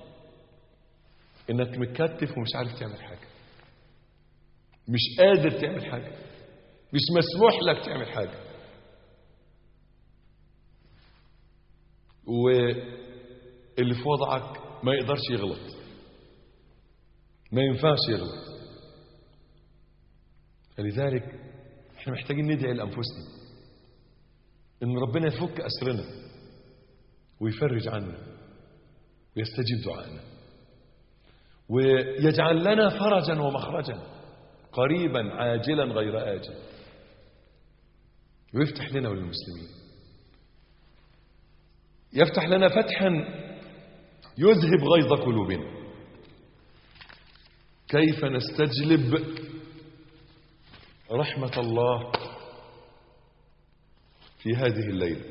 S4: انك متكتف ومش عارف تعمل حاجه مش قادر تعمل حاجه مش مسموح لك تعمل حاجه واللي في وضعك ما يقدرش يغلط ما ينفعش يغلط فلذلك احنا محتاجين ندعي لانفسنا ان ربنا يفك اسرنا ويفرج عنا ويستجيب دعائنا ويجعل لنا فرجا ومخرجا قريبا عاجلا غير آجل ويفتح لنا وللمسلمين يفتح لنا فتحا يذهب غيظ قلوبنا كيف نستجلب رحمة الله في هذه الليلة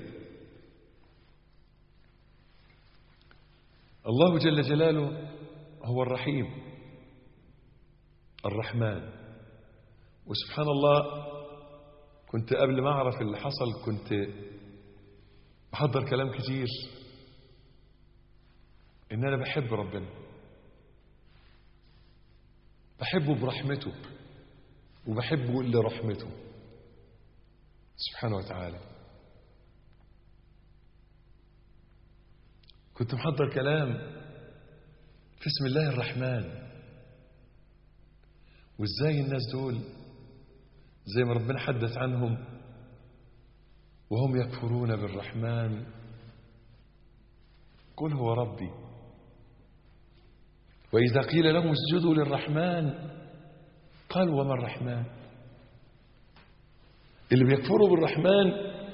S4: الله جل جلاله هو الرحيم الرحمن وسبحان الله كنت قبل ما أعرف اللي حصل كنت بحضر كلام كتير إن أنا بحب ربنا بحبه برحمته وبحبه لرحمته سبحانه وتعالى كنت محضر كلام في اسم الله الرحمن وازاي الناس دول زي ما ربنا حدث عنهم وهم يكفرون بالرحمن قل هو ربي وإذا قيل لهم اسجدوا للرحمن قالوا وما الرحمن اللي بيكفروا بالرحمن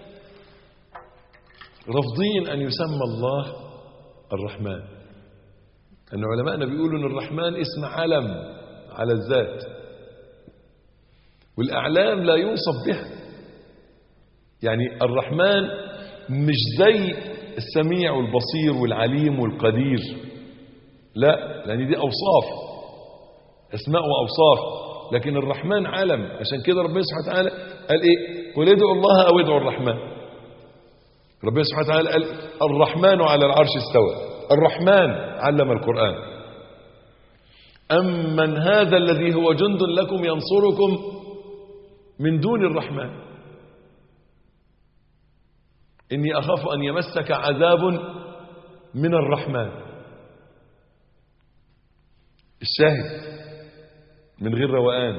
S4: رافضين أن يسمى الله الرحمن أن علماءنا بيقولوا أن الرحمن اسم علم على الذات والأعلام لا يوصف بها يعني الرحمن مش زي السميع والبصير والعليم والقدير لا لأن دي أوصاف أسماء وأوصاف لكن الرحمن علم عشان كده ربنا سبحانه وتعالى قال إيه قل ادعوا الله أو ادعوا الرحمن ربنا سبحانه وتعالى قال الرحمن على العرش استوى الرحمن علم القرآن أمن هذا الذي هو جند لكم ينصركم من دون الرحمن إني أخاف أن يمسك عذاب من الرحمن الشاهد من غير روقان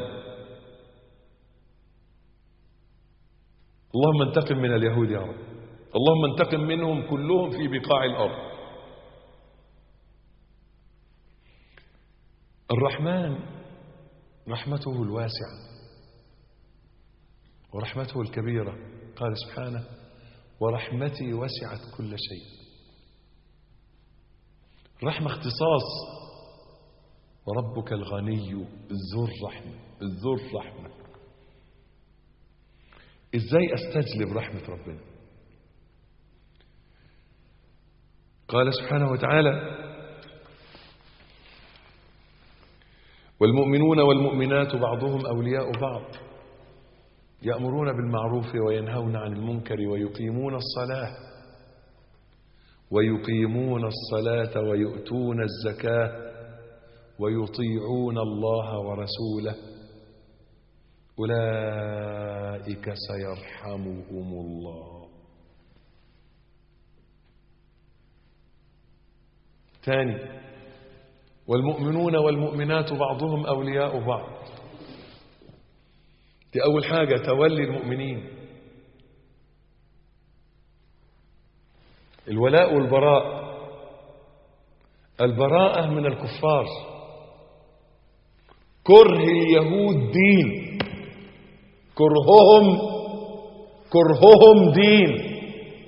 S4: اللهم انتقم من اليهود يا رب اللهم انتقم منهم كلهم في بقاع الأرض الرحمن رحمته الواسعة ورحمته الكبيرة قال سبحانه ورحمتي وسعت كل شيء رحمة اختصاص وربك الغني ذو الرحمة ذو الرحمة ازاي استجلب رحمة ربنا قال سبحانه وتعالى والمؤمنون والمؤمنات بعضهم أولياء بعض يأمرون بالمعروف وينهون عن المنكر ويقيمون الصلاة ويقيمون الصلاة ويؤتون الزكاة ويطيعون الله ورسوله أولئك سيرحمهم الله ثاني والمؤمنون والمؤمنات بعضهم أولياء بعض دي أول حاجة تولي المؤمنين الولاء والبراء البراءة من الكفار كره اليهود دين كرههم كرههم دين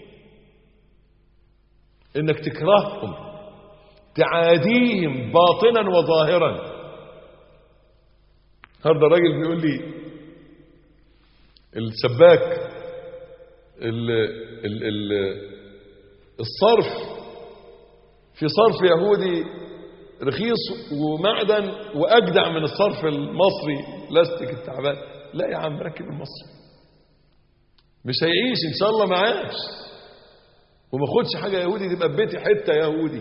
S4: انك تكرههم تعاديهم باطنا وظاهرا النهارده راجل بيقول لي السباك ال ال ال الصرف في صرف يهودي رخيص ومعدن واجدع من الصرف المصري لاستيك التعبان لا يا عم ركب المصري مش هيعيش ان شاء الله معاش وما خدش حاجه يهودي تبقى في بيتي حته يهودي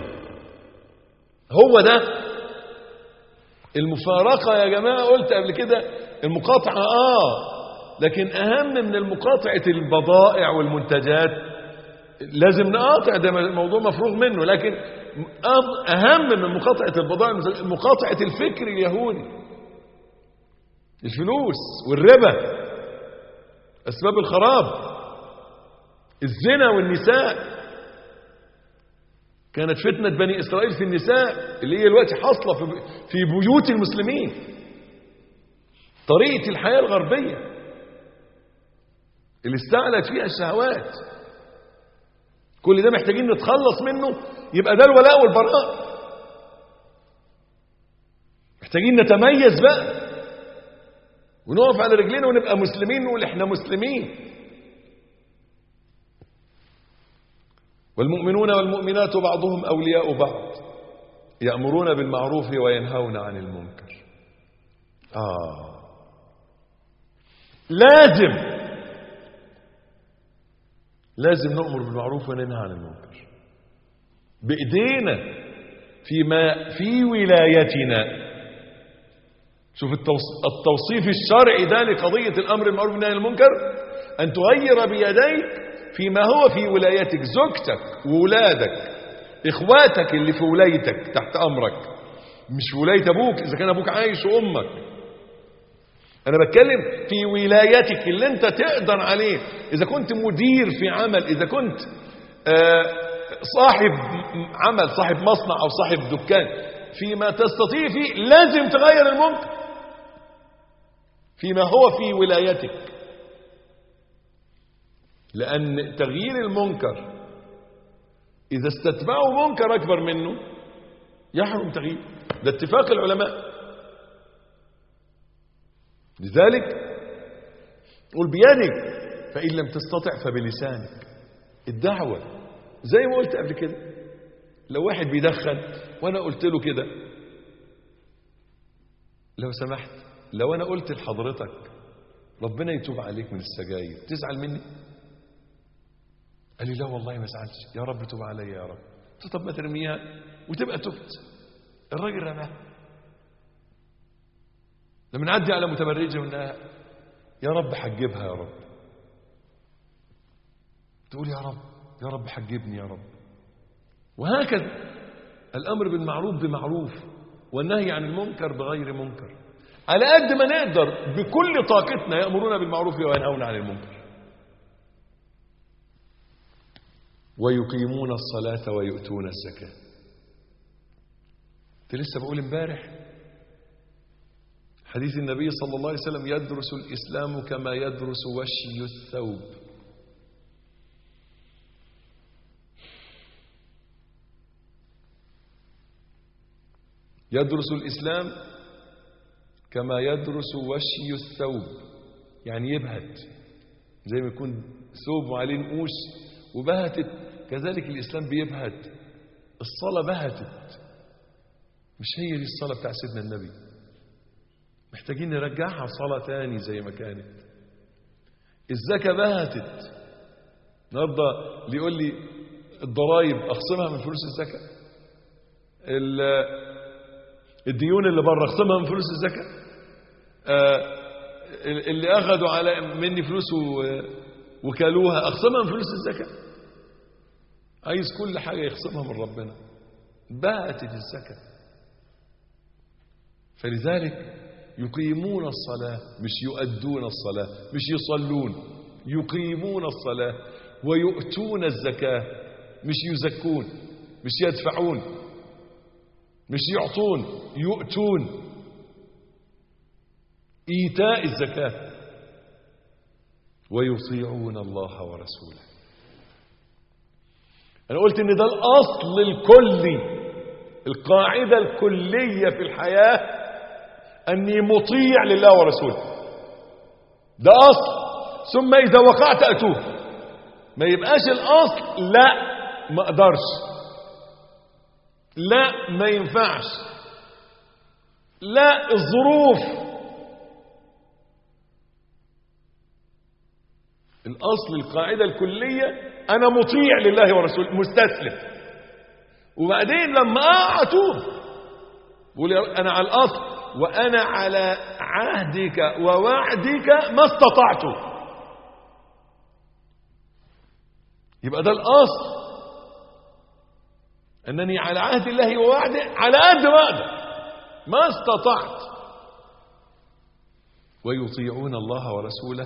S4: هو ده المفارقه يا جماعه قلت قبل كده المقاطعه اه لكن اهم من المقاطعه البضائع والمنتجات لازم نقاطع ده موضوع مفروغ منه لكن اهم من مقاطعه البضائع مقاطعه الفكر اليهودي الفلوس والربا اسباب الخراب الزنا والنساء كانت فتنة بني إسرائيل في النساء اللي هي الوقت حاصلة في في بيوت المسلمين طريقة الحياة الغربية اللي استعلت فيها الشهوات كل ده محتاجين نتخلص منه يبقى ده الولاء والبراء محتاجين نتميز بقى ونقف على رجلينا ونبقى مسلمين نقول احنا مسلمين والمؤمنون والمؤمنات بعضهم أولياء بعض يأمرون بالمعروف وينهون عن المنكر آه لازم لازم نأمر بالمعروف وننهى عن المنكر بإيدينا فيما في ولايتنا شوف التوصيف الشرعي ده لقضية الأمر بالمعروف والنهي عن المنكر أن تغير بيديك فيما هو في ولايتك زوجتك وولادك إخواتك اللي في ولايتك تحت أمرك مش في ولاية أبوك إذا كان أبوك عايش وأمك أنا بتكلم في ولايتك اللي أنت تقدر عليه إذا كنت مدير في عمل إذا كنت صاحب عمل صاحب مصنع أو صاحب دكان فيما تستطيع فيه لازم تغير المنكر فيما هو في ولايتك لأن تغيير المنكر إذا استتبعوا منكر أكبر منه يحرم تغيير ده اتفاق العلماء لذلك قل بيدك فإن لم تستطع فبلسانك الدعوة زي ما قلت قبل كده لو واحد بيدخن وأنا قلت له كده لو سمحت لو أنا قلت لحضرتك ربنا يتوب عليك من السجاير تزعل مني قال لي لا والله ما زعلتش يا رب توب عليا يا رب قلت طب ما ترميها وتبقى تبت الراجل رماها لما نعدي على متبرجه ونقول يا رب حجبها يا رب تقول يا رب يا رب حجبني يا رب وهكذا الامر بالمعروف بمعروف والنهي عن المنكر بغير منكر على قد ما نقدر بكل طاقتنا يامرون بالمعروف وينهون عن المنكر ويقيمون الصلاة ويؤتون الزكاة انت لسه بقول امبارح حديث النبي صلى الله عليه وسلم يدرس الإسلام كما يدرس وشي الثوب يدرس الإسلام كما يدرس وشي الثوب يعني يبهت زي ما يكون ثوب وعليه نقوش وبهتت كذلك الإسلام بيبهت الصلاة بهتت مش هي دي الصلاة بتاع سيدنا النبي محتاجين نرجعها صلاة تاني زي ما كانت الزكاة بهتت النهارده اللي يقول لي الضرايب اخصمها من فلوس الزكاة الديون اللي بره اخصمها من فلوس الزكاة اللي اخذوا على مني فلوس وكالوها اخصمها من فلوس الزكاة عايز كل حاجة يخصمها من ربنا بهتت الزكاة فلذلك يقيمون الصلاة مش يؤدون الصلاة مش يصلون يقيمون الصلاة ويؤتون الزكاة مش يزكون مش يدفعون مش يعطون يؤتون إيتاء الزكاة ويطيعون الله ورسوله أنا قلت إن ده الأصل الكلي القاعدة الكلية في الحياة أني مطيع لله ورسوله ده أصل ثم إذا وقعت أتوب ما يبقاش الأصل لا ما أقدرش لا ما ينفعش لا الظروف الأصل القاعدة الكلية أنا مطيع لله ورسوله مستسلم وبعدين لما أقع أتوب بقول يا- أنا على الأصل وأنا على عهدك ووعدك ما استطعت يبقى ده الأصل أنني على عهد الله ووعده على قد ما أقدر ما استطعت ويطيعون الله ورسوله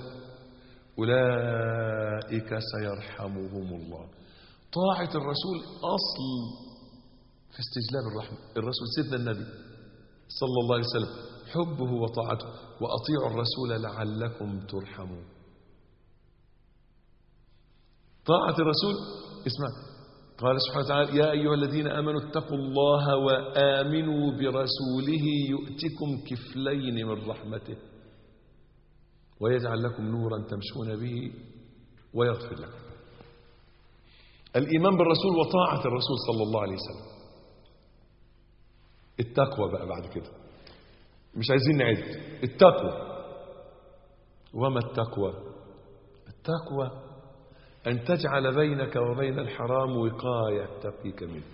S4: أولئك سيرحمهم الله طاعة الرسول أصل في استجلاب الرحمة الرسول سيدنا النبي صلى الله عليه وسلم حبه وطاعته وأطيعوا الرسول لعلكم ترحمون طاعة الرسول اسمع قال سبحانه وتعالى يا أيها الذين آمنوا اتقوا الله وآمنوا برسوله يؤتكم كفلين من رحمته ويجعل لكم نورا تمشون به ويغفر لكم الإيمان بالرسول وطاعة الرسول صلى الله عليه وسلم التقوى بقى بعد كده مش عايزين نعد التقوى وما التقوى التقوى أن تجعل بينك وبين الحرام وقاية تقيك منه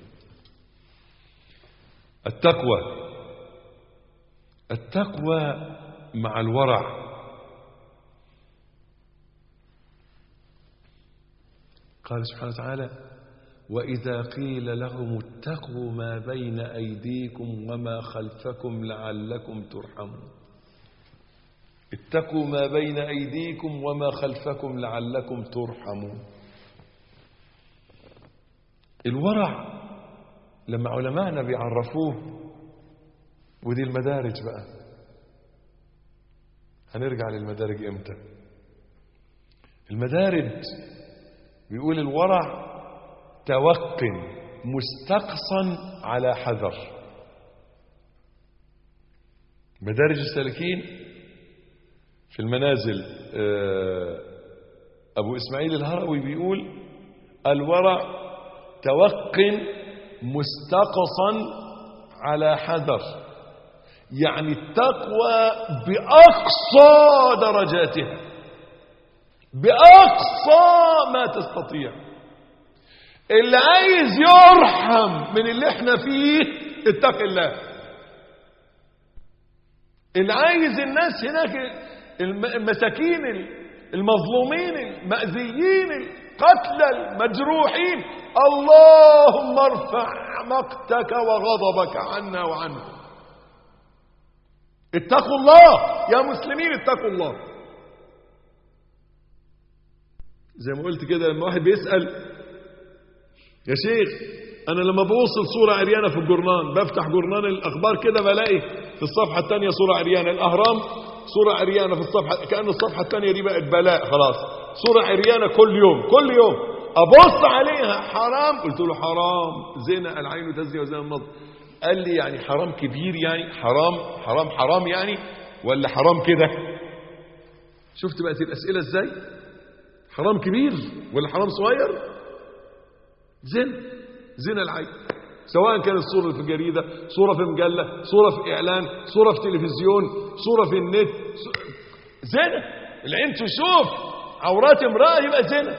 S4: التقوى التقوى مع الورع قال سبحانه وتعالى وإذا قيل لهم اتقوا ما بين أيديكم وما خلفكم لعلكم ترحمون اتقوا ما بين أيديكم وما خلفكم لعلكم ترحمون الورع لما علماءنا بيعرفوه ودي المدارج بقى هنرجع للمدارج امتى المدارج بيقول الورع توق مستقصا على حذر مدارج السالكين في المنازل آه، أبو إسماعيل الهروي بيقول الورع توق مستقصا على حذر يعني التقوى بأقصى درجاتها بأقصى ما تستطيع اللي عايز يرحم من اللي احنا فيه اتق الله اللي عايز الناس هناك الم- المساكين المظلومين المأذيين القتلى المجروحين اللهم ارفع مقتك وغضبك عنا وعنهم اتقوا الله يا مسلمين اتقوا الله زي ما قلت كده لما واحد بيسأل يا شيخ انا لما بوصل صورة عريانة في الجورنان بفتح جورنان الاخبار كده بلاقي في الصفحة الثانية صورة عريانة الاهرام صورة عريانة في الصفحة كأن الصفحة الثانية دي بقت بلاء خلاص صورة عريانة كل يوم كل يوم ابص عليها حرام قلت له حرام زنا العين تزني وزنا النظر قال لي يعني حرام كبير يعني حرام حرام حرام يعني ولا حرام كده شفت بقت الاسئله ازاي حرام كبير ولا حرام صغير زنا زنا العين سواء كانت صورة في جريدة صورة في مجلة صورة في إعلان صورة في تلفزيون صورة في النت ص- زنا العين تشوف عورات امرأة يبقى زنا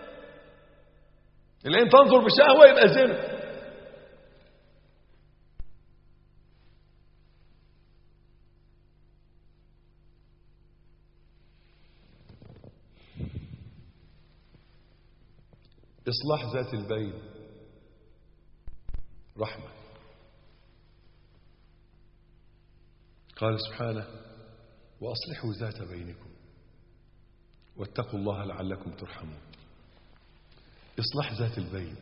S4: العين تنظر بشهوة يبقى زنا إصلاح ذات البين رحمة قال سبحانه وأصلحوا ذات بينكم واتقوا الله لعلكم ترحمون إصلاح ذات البين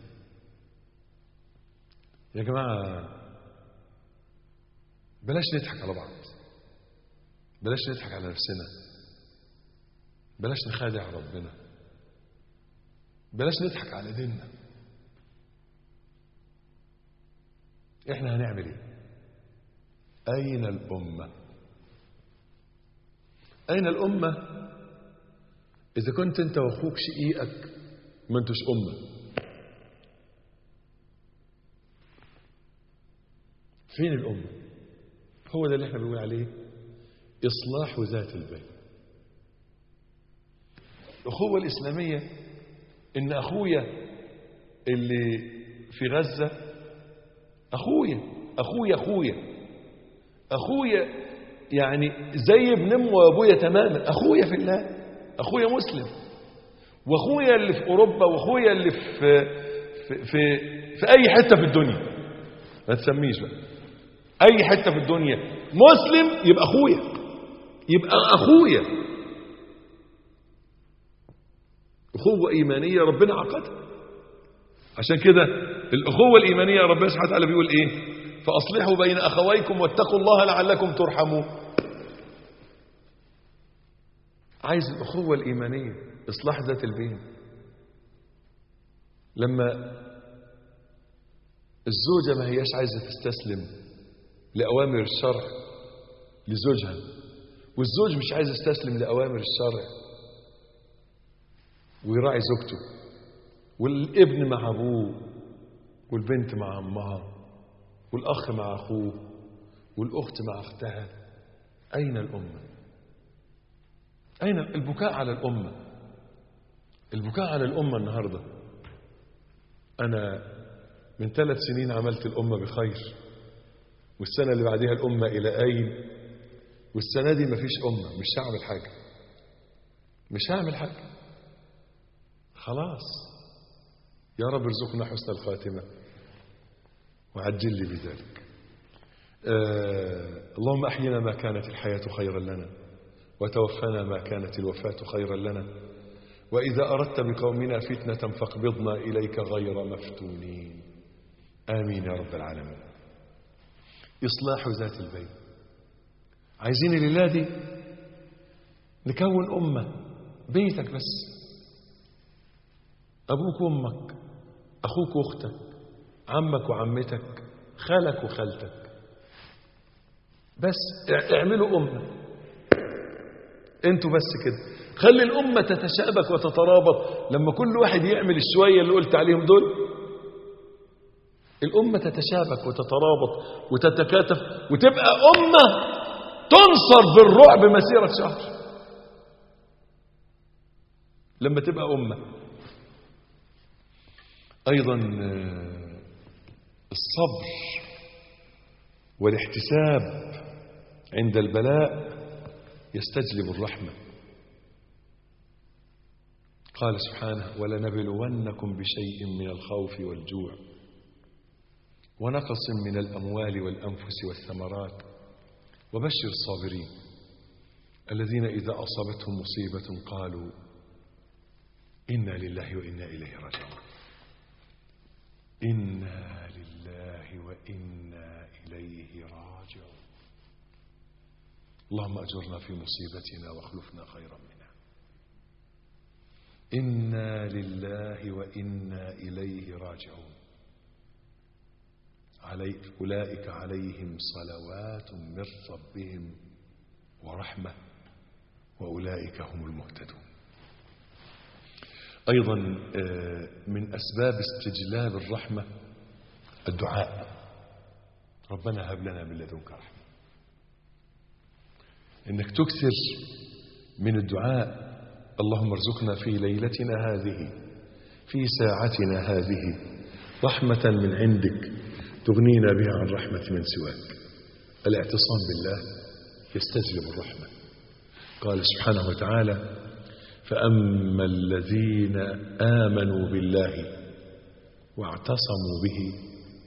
S4: يا جماعة بلاش نضحك على بعض بلاش نضحك على نفسنا بلاش نخادع ربنا بلاش نضحك على ديننا احنا هنعمل ايه اين الامه اين الامه اذا كنت انت واخوك شقيقك ما انتوش امه فين الامه هو ده اللي احنا بنقول عليه اصلاح ذات البين الاخوه الاسلاميه ان اخويا اللي في غزه اخويا اخويا اخويا اخويا يعني زي ابن امه وابويا تماما اخويا في الله اخويا مسلم واخويا اللي في اوروبا واخويا اللي في في في, في اي حته في الدنيا ما تسميش بقى اي حته في الدنيا مسلم يبقى اخويا يبقى اخويا اخوه ايمانيه ربنا عقدها عشان كده الاخوه الايمانيه ربنا سبحانه وتعالى بيقول ايه فاصلحوا بين اخويكم واتقوا الله لعلكم ترحمون عايز الاخوه الايمانيه اصلاح ذات البين لما الزوجه ما هياش عايزه تستسلم لاوامر الشرع لزوجها والزوج مش عايز يستسلم لاوامر الشرع ويراعي زوجته والابن مع ابوه والبنت مع امها والاخ مع اخوه والاخت مع اختها اين الامه اين البكاء على الامه البكاء على الامه النهارده انا من ثلاث سنين عملت الامه بخير والسنه اللي بعدها الامه الى اين والسنه دي مفيش امه مش هعمل حاجه مش هعمل حاجه خلاص يا رب ارزقنا حسن الخاتمة وعجل لي بذلك آه اللهم أحينا ما كانت الحياة خيرا لنا وتوفنا ما كانت الوفاة خيرا لنا وإذا أردت بقومنا فتنة فاقبضنا إليك غير مفتونين آمين يا رب العالمين إصلاح ذات البين عايزين الليلة دي نكون أمة بيتك بس أبوك وأمك أخوك وأختك عمك وعمتك خالك وخالتك بس اعملوا أمة انتوا بس كده خلي الأمة تتشابك وتترابط لما كل واحد يعمل الشوية اللي قلت عليهم دول الأمة تتشابك وتترابط وتتكاتف وتبقى أمة تنصر بالرعب مسيرة شهر لما تبقى أمة أيضا الصبر والاحتساب عند البلاء يستجلب الرحمة قال سبحانه ولنبلونكم بشيء من الخوف والجوع ونقص من الأموال والأنفس والثمرات وبشر الصابرين الذين إذا أصابتهم مصيبة قالوا إنا لله وإنا إليه راجعون إنا لله وإنا إليه راجعون اللهم أجرنا في مصيبتنا واخلفنا خيرا منها إنا لله وإنا إليه راجعون علي أولئك عليهم صلوات من ربهم ورحمة وأولئك هم المهتدون أيضا من أسباب استجلاب الرحمة الدعاء ربنا هب لنا من لدنك رحمة إنك تكثر من الدعاء اللهم ارزقنا في ليلتنا هذه في ساعتنا هذه رحمة من عندك تغنينا بها عن رحمة من سواك الاعتصام بالله يستجلب الرحمة قال سبحانه وتعالى فأما الذين آمنوا بالله واعتصموا به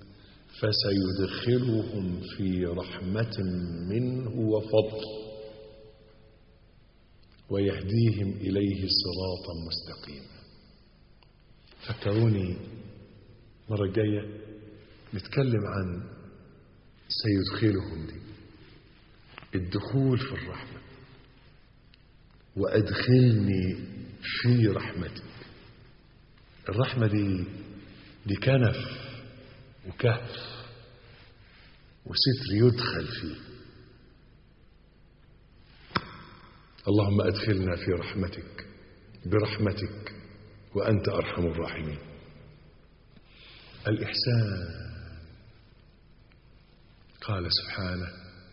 S4: فسيدخلهم في رحمة منه وفضل ويهديهم إليه صراطا مستقيما فكروني مرة جاية نتكلم عن سيدخلهم دي الدخول في الرحمة
S5: وأدخلني في رحمتك الرحمة دي دي كنف وكهف وستر يدخل فيه اللهم أدخلنا في رحمتك برحمتك وأنت أرحم الراحمين الإحسان قال سبحانه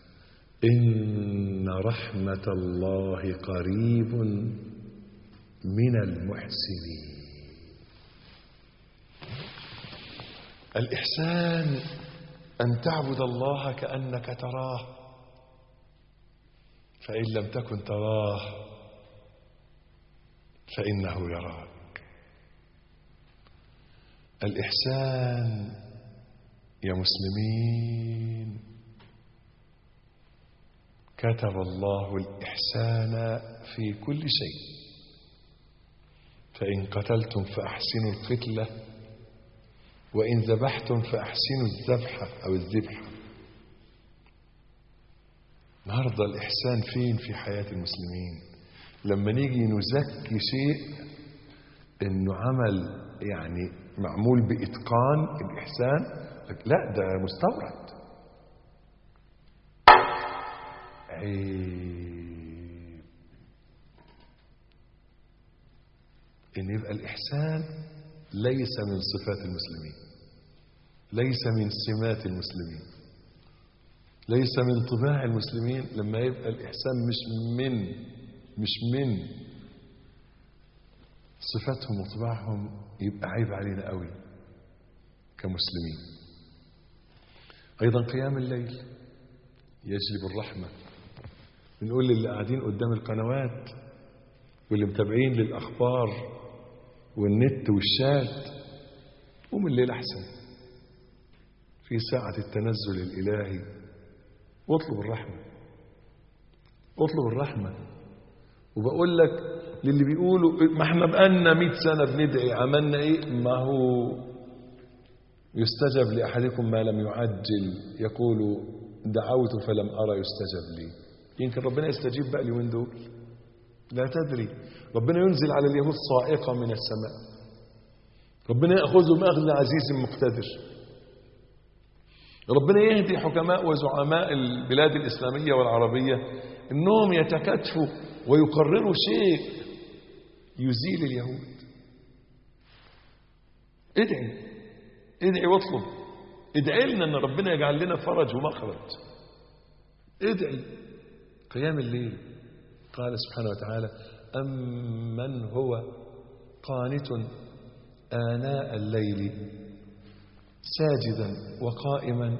S5: إن رحمة الله قريب من المحسنين الإحسان أن تعبد الله كأنك تراه فإن لم تكن تراه فإنه يراك الإحسان يا مسلمين كتب الله الإحسان في كل شيء فإن قتلتم فأحسنوا القتلة وإن ذبحتم فأحسنوا الذبحة أو الذبحة النهاردة الإحسان فين في حياة المسلمين لما نيجي نزكي شيء إنه عمل يعني معمول بإتقان الإحسان لا ده مستورد عيب إن يبقى الإحسان ليس من صفات المسلمين ليس من سمات المسلمين ليس من طباع المسلمين لما يبقى الإحسان مش من مش من صفاتهم وطباعهم يبقى عيب علينا قوي كمسلمين أيضا قيام الليل يجلب الرحمة بنقول للي قاعدين قدام القنوات واللي متابعين للأخبار والنت والشات قوم الليل أحسن في ساعة التنزل الإلهي واطلب الرحمة اطلب الرحمة وبقول لك للي بيقولوا ما احنا بقالنا 100 سنة بندعي عملنا ايه ما هو يستجب لأحدكم ما لم يعجل يقول دعوت فلم أرى يستجب لي يمكن ربنا يستجيب بقى اليومين دول لا تدري ربنا ينزل على اليهود صائقة من السماء ربنا يأخذهم أخذ عزيز مقتدر ربنا يهدي حكماء وزعماء البلاد الإسلامية والعربية إنهم يتكاتفوا ويقرروا شيء يزيل اليهود ادعي ادعي واطلب ادعي لنا ان ربنا يجعل لنا فرج ومخرج ادعي قيام الليل قال سبحانه وتعالى أمن هو قانت آناء الليل ساجدا وقائما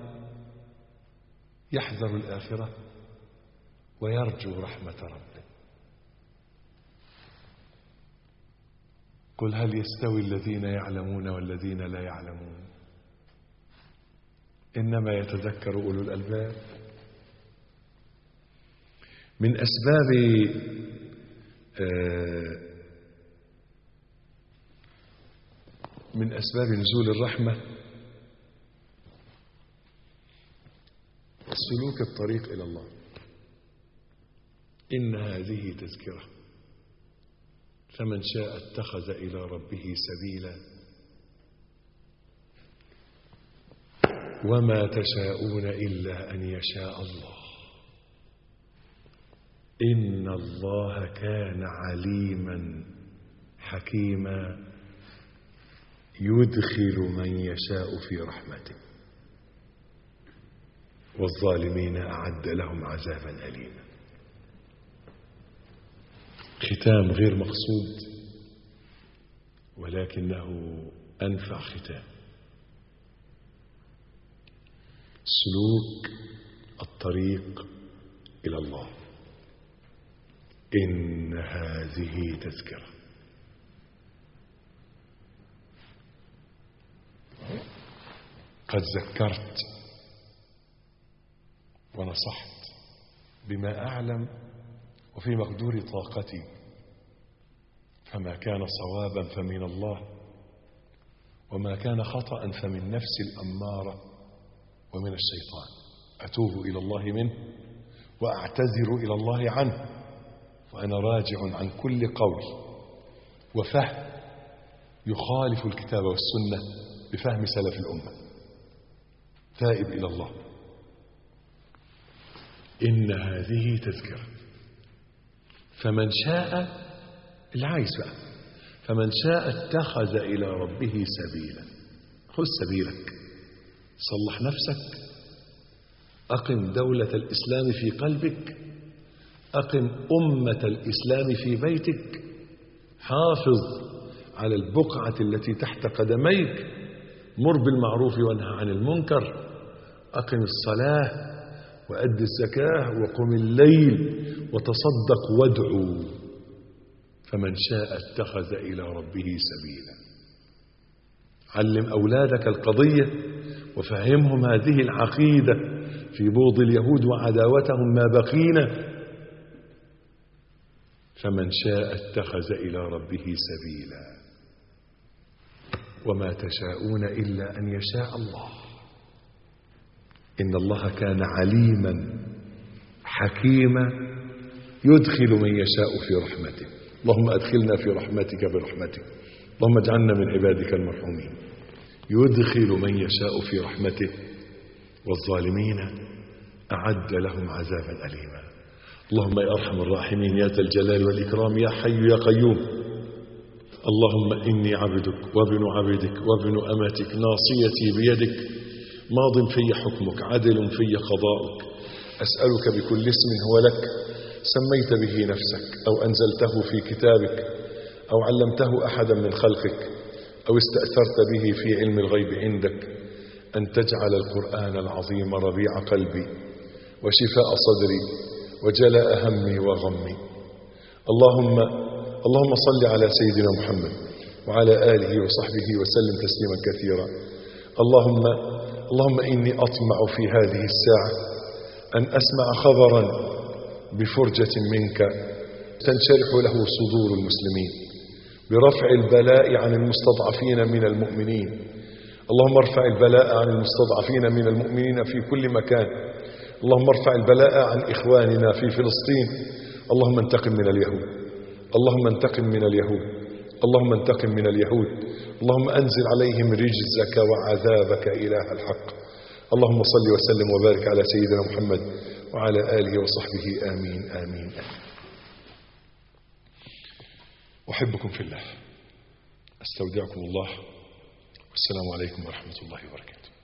S5: يحذر الآخرة ويرجو رحمة ربه قل هل يستوي الذين يعلمون والذين لا يعلمون إنما يتذكر أولو الألباب من أسباب من أسباب نزول الرحمة سلوك الطريق إلى الله إن هذه تذكرة فمن شاء اتخذ إلى ربه سبيلا وما تشاءون إلا أن يشاء الله إن الله كان عليما حكيما يدخل من يشاء في رحمته والظالمين أعد لهم عذابا أليما ختام غير مقصود ولكنه أنفع ختام سلوك الطريق إلى الله إن هذه تذكرة قد ذكرت ونصحت بما أعلم وفي مقدور طاقتي فما كان صوابا فمن الله وما كان خطأ فمن نفس الأمارة ومن الشيطان أتوب إلى الله منه وأعتذر إلى الله عنه وأنا راجع عن كل قول وفهم يخالف الكتاب والسنة بفهم سلف الأمة تائب إلى الله إن هذه تذكرة فمن شاء اللي عايز بقى فمن شاء اتخذ إلى ربه سبيلا خذ سبيلك صلح نفسك أقم دولة الإسلام في قلبك أقم أمة الإسلام في بيتك حافظ على البقعة التي تحت قدميك مر بالمعروف وانهى عن المنكر أقم الصلاة وأد الزكاة وقم الليل وتصدق وادعو فمن شاء اتخذ إلى ربه سبيلا علم أولادك القضية وفهمهم هذه العقيدة في بغض اليهود وعداوتهم ما بقينا فمن شاء اتخذ إلى ربه سبيلا وما تشاءون إلا أن يشاء الله إن الله كان عليما حكيما يدخل من يشاء في رحمته اللهم أدخلنا في رحمتك برحمتك اللهم اجعلنا من عبادك المرحومين يدخل من يشاء في رحمته والظالمين أعد لهم عذابا أليما اللهم يا أرحم الراحمين يا ذا الجلال والإكرام يا حي يا قيوم اللهم إني عبدك وابن عبدك وابن أمتك ناصيتي بيدك ماض في حكمك عدل في قضاؤك أسألك بكل اسم هو لك سميت به نفسك أو أنزلته في كتابك أو علمته أحدا من خلقك أو استأثرت به في علم الغيب عندك أن تجعل القرآن العظيم ربيع قلبي وشفاء صدري وجلاء همي وغمي اللهم اللهم صل على سيدنا محمد وعلى آله وصحبه وسلم تسليما كثيرا اللهم اللهم إني أطمع في هذه الساعة أن أسمع خبرا بفرجة منك تنشرح له صدور المسلمين برفع البلاء عن المستضعفين من المؤمنين اللهم ارفع البلاء عن المستضعفين من المؤمنين في كل مكان اللهم ارفع البلاء عن إخواننا في فلسطين اللهم انتقم من اليهود اللهم انتقم من اليهود اللهم انتقم من اليهود اللهم أنزل عليهم رجزك وعذابك إله الحق اللهم صل وسلم وبارك على سيدنا محمد وعلى آله وصحبه آمين آمين أحبكم في الله أستودعكم الله والسلام عليكم ورحمة الله وبركاته